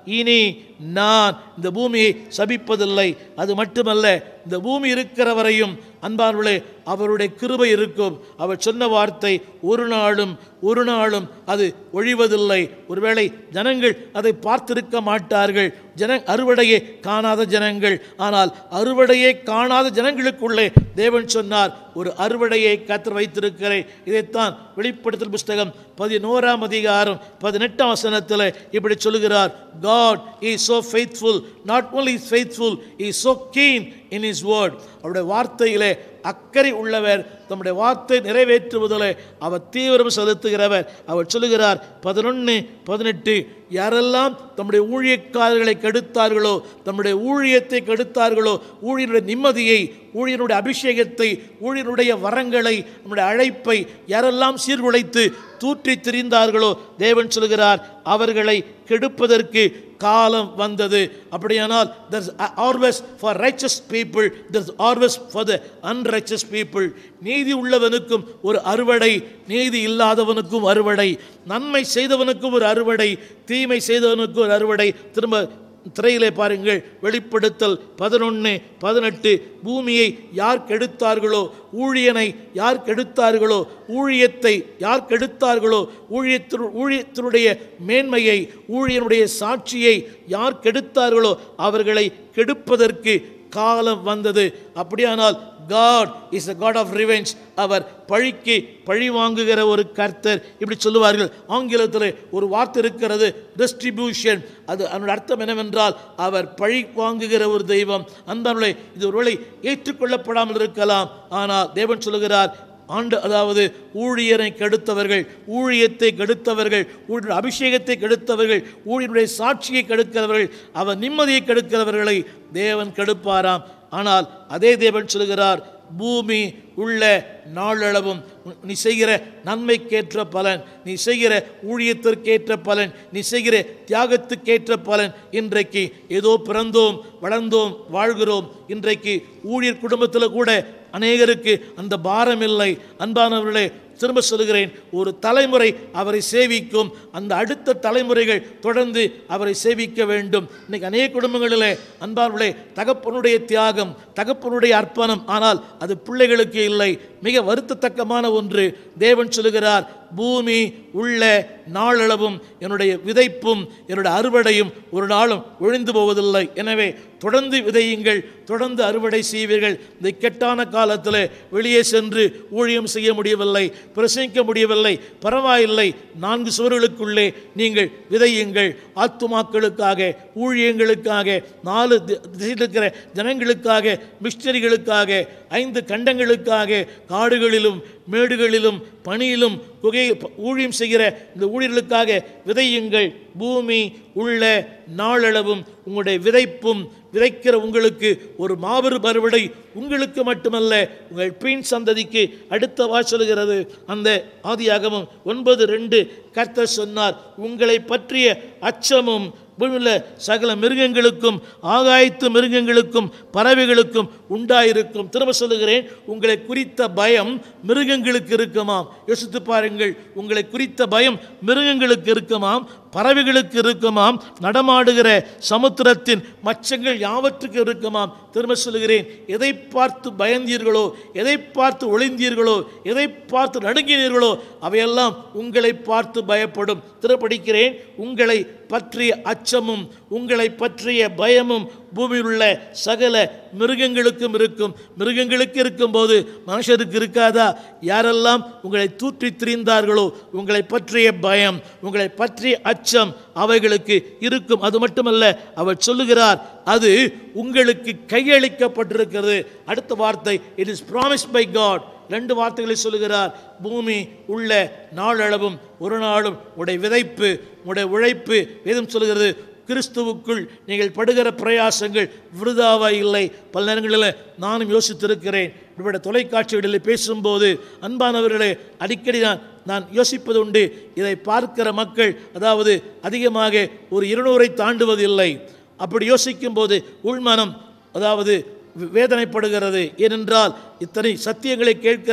இனி நான் இந்த பூமியை சபிப்பதில்லை அது மட்டுமல்ல இந்த பூமி இருக்கிற வரையும் அன்பார்களே அவருடைய கிருபை இருக்கும் அவர் சொன்ன வார்த்தை ஒரு நாளும் ஒரு நாளும் அது ஒழிவதில்லை ஒருவேளை ஜனங்கள் அதை பார்த்திருக்க மாட்டார்கள் ஜன அறுவடையே காணாத ஜனங்கள் ஆனால் அறுவடையே காணாத ஜனங்களுக்குள்ளே தேவன் சொன்னார் ஒரு அறுவடையை கத்தர் வைத்திருக்கிறேன் இதைத்தான் வெளிப்படுத்தல் புஸ்தகம் பதினோராம் அதிகாரம் பதினெட்டாம் வசனத்தில் இப்படி சொல்லுகிறார் God is so faithful not only is faithful he is so keen in his word அவருடைய வார்த்தையிலே அக்கறை உள்ளவர் தம்முடைய வார்த்தை நிறைவேற்றுவதில் அவர் தீவிரம் செலுத்துகிறவர் அவர் சொல்லுகிறார் பதினொன்று பதினெட்டு யாரெல்லாம் தம்முடைய ஊழியக்காரர்களை கெடுத்தார்களோ தம்முடைய ஊழியத்தை கெடுத்தார்களோ ஊழியனுடைய நிம்மதியை ஊழியனுடைய அபிஷேகத்தை ஊழியனுடைய வரங்களை நம்முடைய அழைப்பை யாரெல்லாம் சீர்குலைத்து தூற்றி திரிந்தார்களோ தேவன் சொல்கிறார் அவர்களை கெடுப்பதற்கு காலம் வந்தது அப்படியானால் there's harvest for righteous people there's harvest for the unrighteous people நீதி உள்ளவனுக்கும் ஒரு அறுவடை நீதி இல்லாதவனுக்கும் அறுவடை நன்மை செய்தவனுக்கும் ஒரு அறுவடை தீமை செய்தவனுக்கும் ஒரு அறுவடை திரும்ப திரையிலே பாருங்கள் வெளிப்படுத்தல் பதினொன்று பதினெட்டு பூமியை யார் கெடுத்தார்களோ ஊழியனை யார் கெடுத்தார்களோ ஊழியத்தை யார் கெடுத்தார்களோ ஊழியத்தினு ஊழியத்தினுடைய மேன்மையை ஊழியனுடைய சாட்சியை யார் கெடுத்தார்களோ அவர்களை கெடுப்பதற்கு காலம் வந்தது அப்படியானால் God is a God of revenge அவர் பழிக்கு பழி வாங்குகிற ஒரு கர்த்தர் இப்படி சொல்லுவார்கள் ஆங்கிலத்தில் ஒரு வார்த்தை இருக்கிறது டிஸ்ட்ரிபியூஷன் அது அதனுடைய அர்த்தம் என்னவென்றால் அவர் பழி வாங்குகிற ஒரு தெய்வம் அந்த இது ஒருவேளை ஏற்றுக்கொள்ளப்படாமல் இருக்கலாம் ஆனால் தேவன் சொல்லுகிறார் ஆண்டு அதாவது ஊழியரை கெடுத்தவர்கள் ஊழியத்தை கெடுத்தவர்கள் ஊழியர் அபிஷேகத்தை கெடுத்தவர்கள் ஊழியருடைய சாட்சியை கெடுக்கிறவர்கள் அவர் நிம்மதியை கெடுக்கிறவர்களை தேவன் கெடுப்பாராம் ஆனால் அதே தேவன் சொல்கிறார் பூமி உள்ள நாளளவும் நீ செய்கிற நன்மைக்கேற்ற பலன் நீ செய்கிற ஊழியத்திற்கேற்ற பலன் நீ செய்கிற தியாகத்துக்கேற்ற பலன் இன்றைக்கு ஏதோ பிறந்தோம் வளர்ந்தோம் வாழ்கிறோம் இன்றைக்கு ஊழியர் குடும்பத்தில் கூட அநேகருக்கு அந்த பாரம் இல்லை அன்பானவர்களே திரும்ப சொல்கிறேன் ஒரு தலைமுறை அவரை சேவிக்கும் அந்த அடுத்த தலைமுறைகள் தொடர்ந்து அவரை சேவிக்க வேண்டும் இன்னைக்கு அநேக குடும்பங்களிலே அன்பார்களே தகப்பனுடைய தியாகம் தகப்பனுடைய அர்ப்பணம் ஆனால் அது பிள்ளைகளுக்கு இல்லை மிக வருத்தத்தக்கமான ஒன்று தேவன் சொல்லுகிறார் பூமி உள்ள நாளளவும் என்னுடைய விதைப்பும் என்னுடைய அறுவடையும் ஒரு நாளும் ஒழிந்து போவதில்லை எனவே தொடர்ந்து விதையுங்கள் தொடர்ந்து அறுவடை செய்வீர்கள் இந்த கெட்டான காலத்தில் வெளியே சென்று ஊழியம் செய்ய முடியவில்லை பிரசங்கிக்க முடியவில்லை பரவாயில்லை நான்கு சுவர்களுக்குள்ளே நீங்கள் விதையுங்கள் ஆத்துமாக்களுக்காக ஊழியங்களுக்காக நாலு தி- திசையில் இருக்கிற ஜனங்களுக்காக மிஸ்டரிகளுக்காக ஐந்து கண்டங்களுக்காக காடுகளிலும் மேடுகளிலும் பனியிலும் குகை ஊழியம் செய்கிற இந்த ஊழியர்களுக்காக விதையுங்கள் பூமி உள்ள நாளளவும் உங்களுடைய விதைப்பும் விதைக்கிற உங்களுக்கு ஒரு மாபெரும் அறுவடை உங்களுக்கு மட்டுமல்ல உங்கள் பின் சந்ததிக்கு அடுத்த வாசலுகிறது அந்த ஆதியாகமம் ஒன்பது ரெண்டு கர்த்தர் சொன்னார் உங்களை பற்றிய அச்சமும் பூமியில் சகல மிருகங்களுக்கும் ஆகாயத்து மிருகங்களுக்கும் பறவைகளுக்கும் உண்டாயிருக்கும் திரும்ப சொல்லுகிறேன் உங்களை குறித்த பயம் மிருகங்களுக்கு இருக்குமாம் யோசித்து பாருங்கள் உங்களை குறித்த பயம் மிருகங்களுக்கு இருக்குமாம் பறவைகளுக்கு இருக்குமாம் நடமாடுகிற சமுத்திரத்தின் மச்சங்கள் யாவற்றுக்கு இருக்குமாம் திரும்ப சொல்லுகிறேன் எதை பார்த்து பயந்தீர்களோ எதை பார்த்து ஒளிந்தீர்களோ எதை பார்த்து நடுங்கினீர்களோ அவையெல்லாம் உங்களை பார்த்து பயப்படும் திருப்படிக்கிறேன் உங்களை பற்றிய அச்சமும் உங்களை பற்றிய பயமும் பூமியில் உள்ள சகல மிருகங்களுக்கும் இருக்கும் மிருகங்களுக்கு இருக்கும்போது மனுஷருக்கு இருக்காதா யாரெல்லாம் உங்களை தூற்றி திரிந்தார்களோ உங்களை பற்றிய பயம் உங்களை பற்றிய அச்சம் அவைகளுக்கு இருக்கும் அது மட்டுமல்ல அவர் சொல்லுகிறார் அது உங்களுக்கு கையளிக்கப்பட்டிருக்கிறது அடுத்த வார்த்தை it is promise by God ரெண்டு வார்த்தைகளை சொல்லுகிறார் பூமி உள்ள நாளளவும் ஒரு நாளும் உடைய விதைப்பு உடைய உழைப்பு வேதம் சொல்லுகிறது கிறிஸ்துவுக்குள் நீங்கள் படுகிற பிரயாசங்கள் விருதாவா இல்லை பல நேரங்களில் நானும் யோசித்திருக்கிறேன் இவருடைய தொலைக்காட்சிகளில் பேசும்போது அன்பானவர்களே அடிக்கடி நான் நான் யோசிப்பது உண்டு இதை பார்க்கிற மக்கள் அதாவது அதிகமாக ஒரு இருநூறை தாண்டுவதில்லை அப்படி யோசிக்கும்போது உள்மனம் அதாவது வே- வேதனைப்படுகிறது ஏனென்றால் இத்தனை சத்தியங்களை கேட்கிற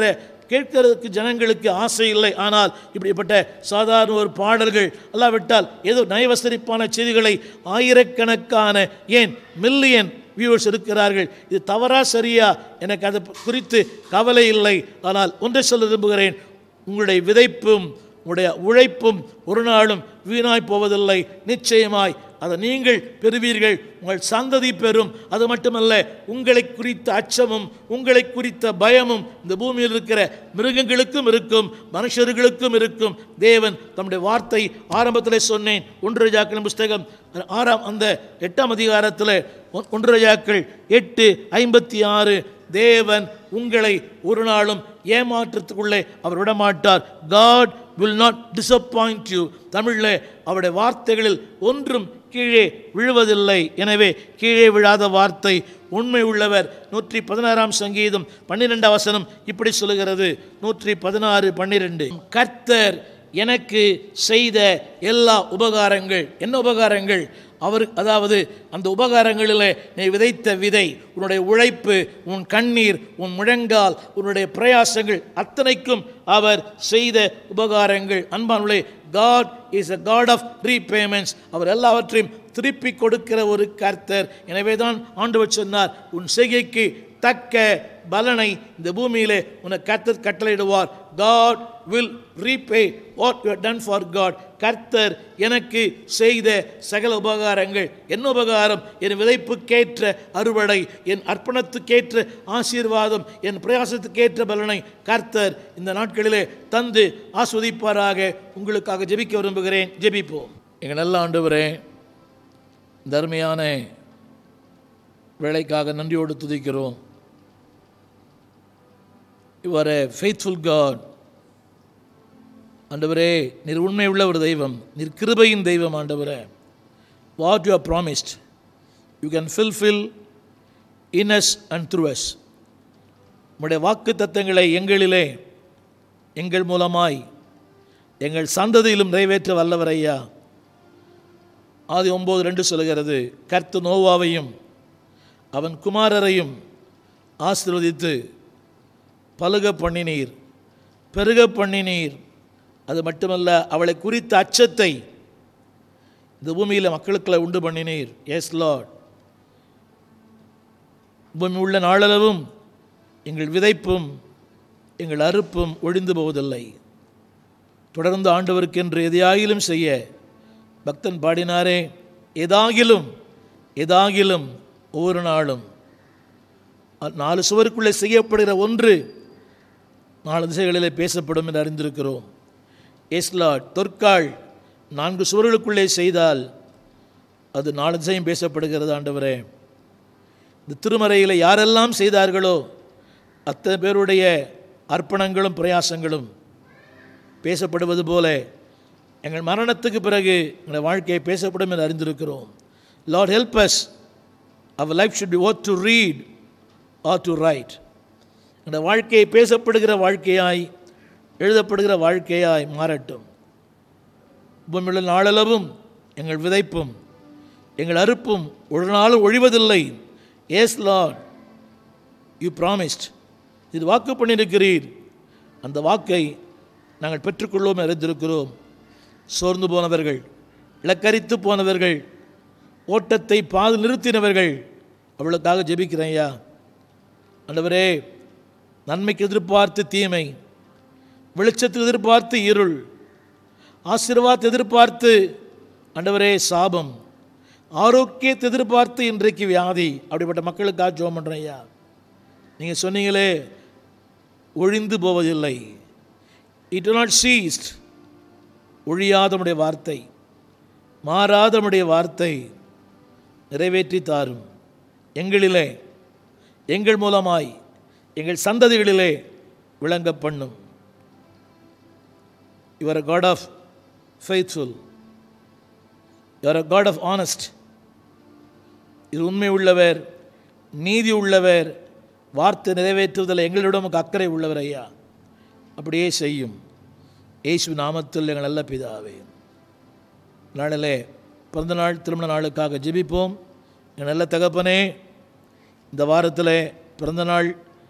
கேட்கறதுக்கு ஜனங்களுக்கு ஆசை இல்லை ஆனால் இப்படிப்பட்ட சாதாரண ஒரு பாடல்கள் அல்லாவிட்டால் ஏதோ நயவசரிப்பான செய்திகளை ஆயிரக்கணக்கான ஏன் மில்லியன் வியூவர்ஸ் இருக்கிறார்கள் இது தவறா சரியா எனக்கு அது குறித்து கவலை இல்லை ஆனால் ஒன்றை சொல்ல விரும்புகிறேன் உங்களுடைய விதைப்பும் உங்களுடைய உழைப்பும் ஒரு நாளும் வீணாய் போவதில்லை நிச்சயமாய் அதை நீங்கள் பெறுவீர்கள் உங்கள் சந்ததி பெறும் அது மட்டுமல்ல உங்களை குறித்த அச்சமும் உங்களை குறித்த பயமும் இந்த பூமியில் இருக்கிற மிருகங்களுக்கும் இருக்கும் மனுஷர்களுக்கும் இருக்கும் தேவன் தம்முடைய வார்த்தை ஆரம்பத்தில் சொன்னேன் ஒன்று ஜாக்களின் புஸ்தகம் ஆறாம் அந்த எட்டாம் அதிகாரத்தில் ஒ- ஒன்று ஜாக்கள் எட்டு ஐம்பத்தி ஆறு தேவன் உங்களை ஒரு நாளும் ஏமாற்றத்துக்குள்ளே அவர் விடமாட்டார் God will not disappoint you தமிழில் அவருடைய வார்த்தைகளில் ஒன்றும் கீழே விழுவதில்லை எனவே கீழே விழாத வார்த்தை உண்மை உள்ளவர் நூற்றி பதினாறாம் சங்கீதம் பன்னிரெண்டாம் வசனம் இப்படி சொல்லுகிறது நூற்றி பதினாறு பன்னிரெண்டு கர்த்தர் எனக்கு செய்த எல்லா உபகாரங்கள் என்ன உபகாரங்கள் அவர் அதாவது அந்த உபகாரங்களிலே நீ விதைத்த விதை உன்னுடைய உழைப்பு உன் கண்ணீர் உன் முழங்கால் உன்னுடைய பிரயாசங்கள் அத்தனைக்கும் அவர் செய்த உபகாரங்கள் அன்பானுள்ளே God is a God of repayments அவர் எல்லாவற்றையும் திருப்பி கொடுக்கிற ஒரு கர்த்தர் எனவே தான் ஆண்டவர் சொன்னார் உன் செய்கைக்கு தக்க பலனை இந்த பூமியிலே உனக்கு கர்த்தர் கட்டளையிடுவார் God will repay what you done for God கர்த்தர் எனக்கு செய்த சகல உபகாரங்கள் என்ன உபகாரம் என் விதைப்புக்கேற்ற அறுவடை என் அர்ப்பணத்துக்கேற்ற ஆசீர்வாதம் என் பிரயாசத்துக்கேற்ற பலனை கர்த்தர் இந்த நாட்களிலே தந்து ஆஸ்வதிப்பாராக உங்களுக்காக ஜெபிக்க விரும்புகிறேன் ஜெபிப்போம் எங்கள் நல்ல ஆண்டவரே இந்த அருமையான வேலைக்காக நன்றியோடு துதிக்கிறோம் you are a faithful God ஆண்டவரே நீர் உண்மை உள்ள ஒரு தெய்வம் நீர் கிருபையின் தெய்வம் ஆண்டவரே what you are promised you can fulfil in us and through us உம்முடைய வாக்கு தத்தங்களை எங்களிலே எங்கள் மூலமாய் எங்கள் சந்ததியிலும் நிறைவேற்ற வல்லவர் ஐயா ஆதி ஒம்பது ரெண்டு சொல்லுகிறது கர்த்து நோவாவையும் அவன் குமாரரையும் ஆசீர்வதித்து பலுக பண்ணினீர் பெருக பண்ணினீர் அது மட்டுமல்ல அவளை குறித்த அச்சத்தை இந்த பூமியில் மக்களுக்குள்ள உண்டு பண்ணினீர் எஸ் லார்ட் பூமி உள்ள நாளளவும் எங்கள் விதைப்பும் எங்கள் அறுப்பும் ஒழிந்து போவதில்லை தொடர்ந்து ஆண்டவருக்கென்று எதையாகிலும் செய்ய பக்தன் பாடினாரே ஏதாகிலும் ஏதாகிலும் ஒவ்வொரு நாளும் அ- நாலு சுவருக்குள்ளே செய்யப்படுகிற ஒன்று நாலு திசைகளிலே பேசப்படும் என்று அறிந்திருக்கிறோம் எஸ்லாட் தொற்காள் நான்கு சுவர்களுக்குள்ளே செய்தால் அது நாலு திசையும் பேசப்படுகிறது ஆண்டவரே இந்த திருமறையில் யாரெல்லாம் செய்தார்களோ அத்தனை பேருடைய அர்ப்பணங்களும் பிரயாசங்களும் பேசப்படுவது போல எங்கள் மரணத்துக்கு பிறகு எங்கள் வாழ்க்கையை பேசப்படும் என்று அறிந்திருக்கிறோம் Lord help us our life should be ought to read or to write எங்கள் வாழ்க்கையை பேசப்படுகிற வாழ்க்கையாய் எழுதப்படுகிற வாழ்க்கையாய் மாறட்டும் பூமியுள்ள நாளளவும் எங்கள் விதைப்பும் எங்கள் அறுப்பும் ஒரு நாளும் ஒழிவதில்லை ஏஸ் லார்ட் யூ ப்ராமிஸ்ட் இது வாக்கு பண்ணியிருக்கிறீர் அந்த வாக்கை நாங்கள் பெற்றுக்கொள்வோம் அறிந்திருக்கிறோம் சோர்ந்து போனவர்கள் இலக்கரித்து போனவர்கள் ஓட்டத்தை பாது நிறுத்தினவர்கள் அவளுக்காக ஜெபிக்கிறேன் ஐயா ஆண்டவரே நன்மைக்கு எதிர்பார்த்து தீமை வெளிச்சத்துக்கு எதிர்பார்த்து இருள் ஆசீர்வாதத்தை எதிர்பார்த்து ஆண்டவரே சாபம் ஆரோக்கியத்தை எதிர்பார்த்து இன்றைக்கு வியாதி அப்படிப்பட்ட மக்களுக்காக ஜோம் பண்ணுறேன் ஐயா நீங்கள் சொன்னீங்களே ஒழிந்து போவதில்லை இட் நாட் சீஸ்ட் ஒழியாதமுடைய வார்த்தை மாறாதமுடைய வார்த்தை நிறைவேற்றி தாரும் எங்களிலே எங்கள் மூலமாய் எங்கள் சந்ததிகளிலே விளங்க பண்ணும் your a God of faithful your a God of honest இது உண்மை உள்ளவர் நீதி உள்ளவர் வார்த்தை நிறைவேற்றுவதில் எங்களிடம் உமக்கு அக்கறை உள்ளவர் ஐயா அப்படியே செய்யும் இயேசு நாமத்தில் எங்கள் நல்ல பிதாவே நாளிலே பிறந்த நாள் திருமண நாளுக்காக ஜெபிப்போம் எங்கள் நல்ல தகப்பனே இந்த வாரத்தில் பிறந்த நாள்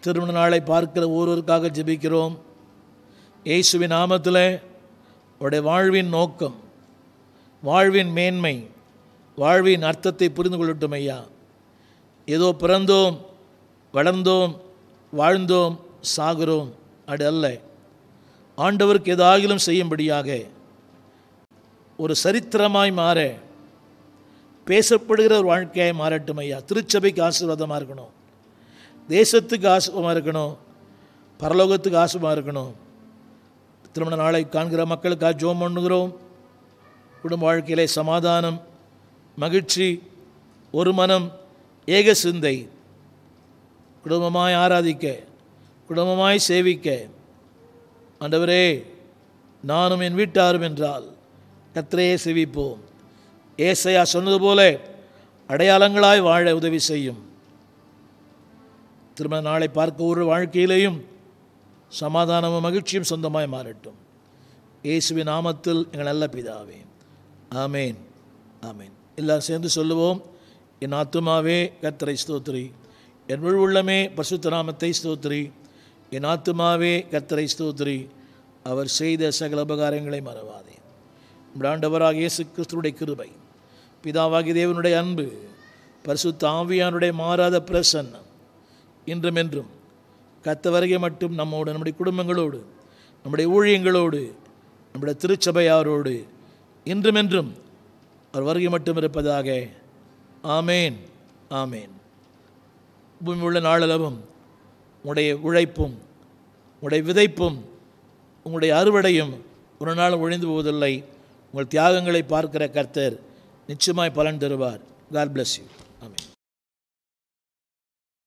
திருமண நாளை பார்க்கிற ஒருவருக்காக ஜெபிக்கிறோம் இயேசுவின் நாமத்தில் உடைய வாழ்வின் நோக்கம் வாழ்வின் மேன்மை வாழ்வின் அர்த்தத்தை புரிந்து கொள்ளட்டும் ஐயா ஏதோ பிறந்தோம் வளர்ந்தோம் வாழ்ந்தோம் சாகிறோம் அது அல்ல ஆண்டவருக்கு ஏதாகிலும் செய்யும்படியாக ஒரு சரித்திரமாய் மாற பேசப்படுகிற ஒரு வாழ்க்கையாய் மாறட்டும் ஐயா திருச்சபைக்கு ஆசீர்வாதமாக இருக்கணும் தேசத்துக்கு ஆசீர்வாதமாக இருக்கணும் பரலோகத்துக்கு ஆசீர்வாதமாக இருக்கணும் திருமண நாளை காண்கிற மக்களுக்காக ஜோம் பண்ணுகிறோம் குடும்ப வாழ்க்கையிலே சமாதானம் மகிழ்ச்சி ஒரு மனம் ஏக சிந்தை குடும்பமாய் ஆராதிக்க குடும்பமாய் சேவிக்க ஆண்டவரே நானும் என் வீட்டாரும் என்றால் கத்திரையே செவிப்போம் ஏசையா சொன்னது போல அடையாளங்களாய் வாழ உதவி செய்யும் திருமண நாளை பார்க்க ஒரு வாழ்க்கையிலேயும் சமாதானமும் மகிழ்ச்சியும் சொந்தமாய் மாறட்டும் இயேசுவின் நாமத்தில் எங்கள் நல்ல பிதாவே ஆமேன் ஆமேன் எல்லாரும் சேர்ந்து சொல்லுவோம் என் ஆத்துமாவே கத்தரை ஸ்தோத்திரி என் முழு உள்ளமே பசுத்த நாமத்தை ஸ்தோத்திரி என் ஆத்துமாவே கத்தரை ஸ்தோத்திரி அவர் செய்த சகல உபகாரங்களை மறவாதே நம்முடைய ஆண்டவராக இயேசு கிறிஸ்துடைய கிருபை பிதாவாகி தேவனுடைய அன்பு பரிசுத்த ஆவியானுடைய மாறாத பிரசன்னம் இன்றும் என்றும் கத்த வருகை மட்டும் நம்மோடு நம்முடைய குடும்பங்களோடு நம்முடைய ஊழியங்களோடு நம்முடைய திருச்சபையாரோடு இன்றும் என்றும் அவர் வருகை மட்டும் இருப்பதாக ஆமேன் ஆமேன் பூமி உள்ள நாளளவும் உங்களுடைய உழைப்பும் உங்களுடைய விதைப்பும் உங்களுடைய அறுவடையும் ஒரு நாள் ஒழிந்து போவதில்லை உங்கள் தியாகங்களை பார்க்கிற கர்த்தர் நிச்சயமாய் பலன் தருவார் காட் bless you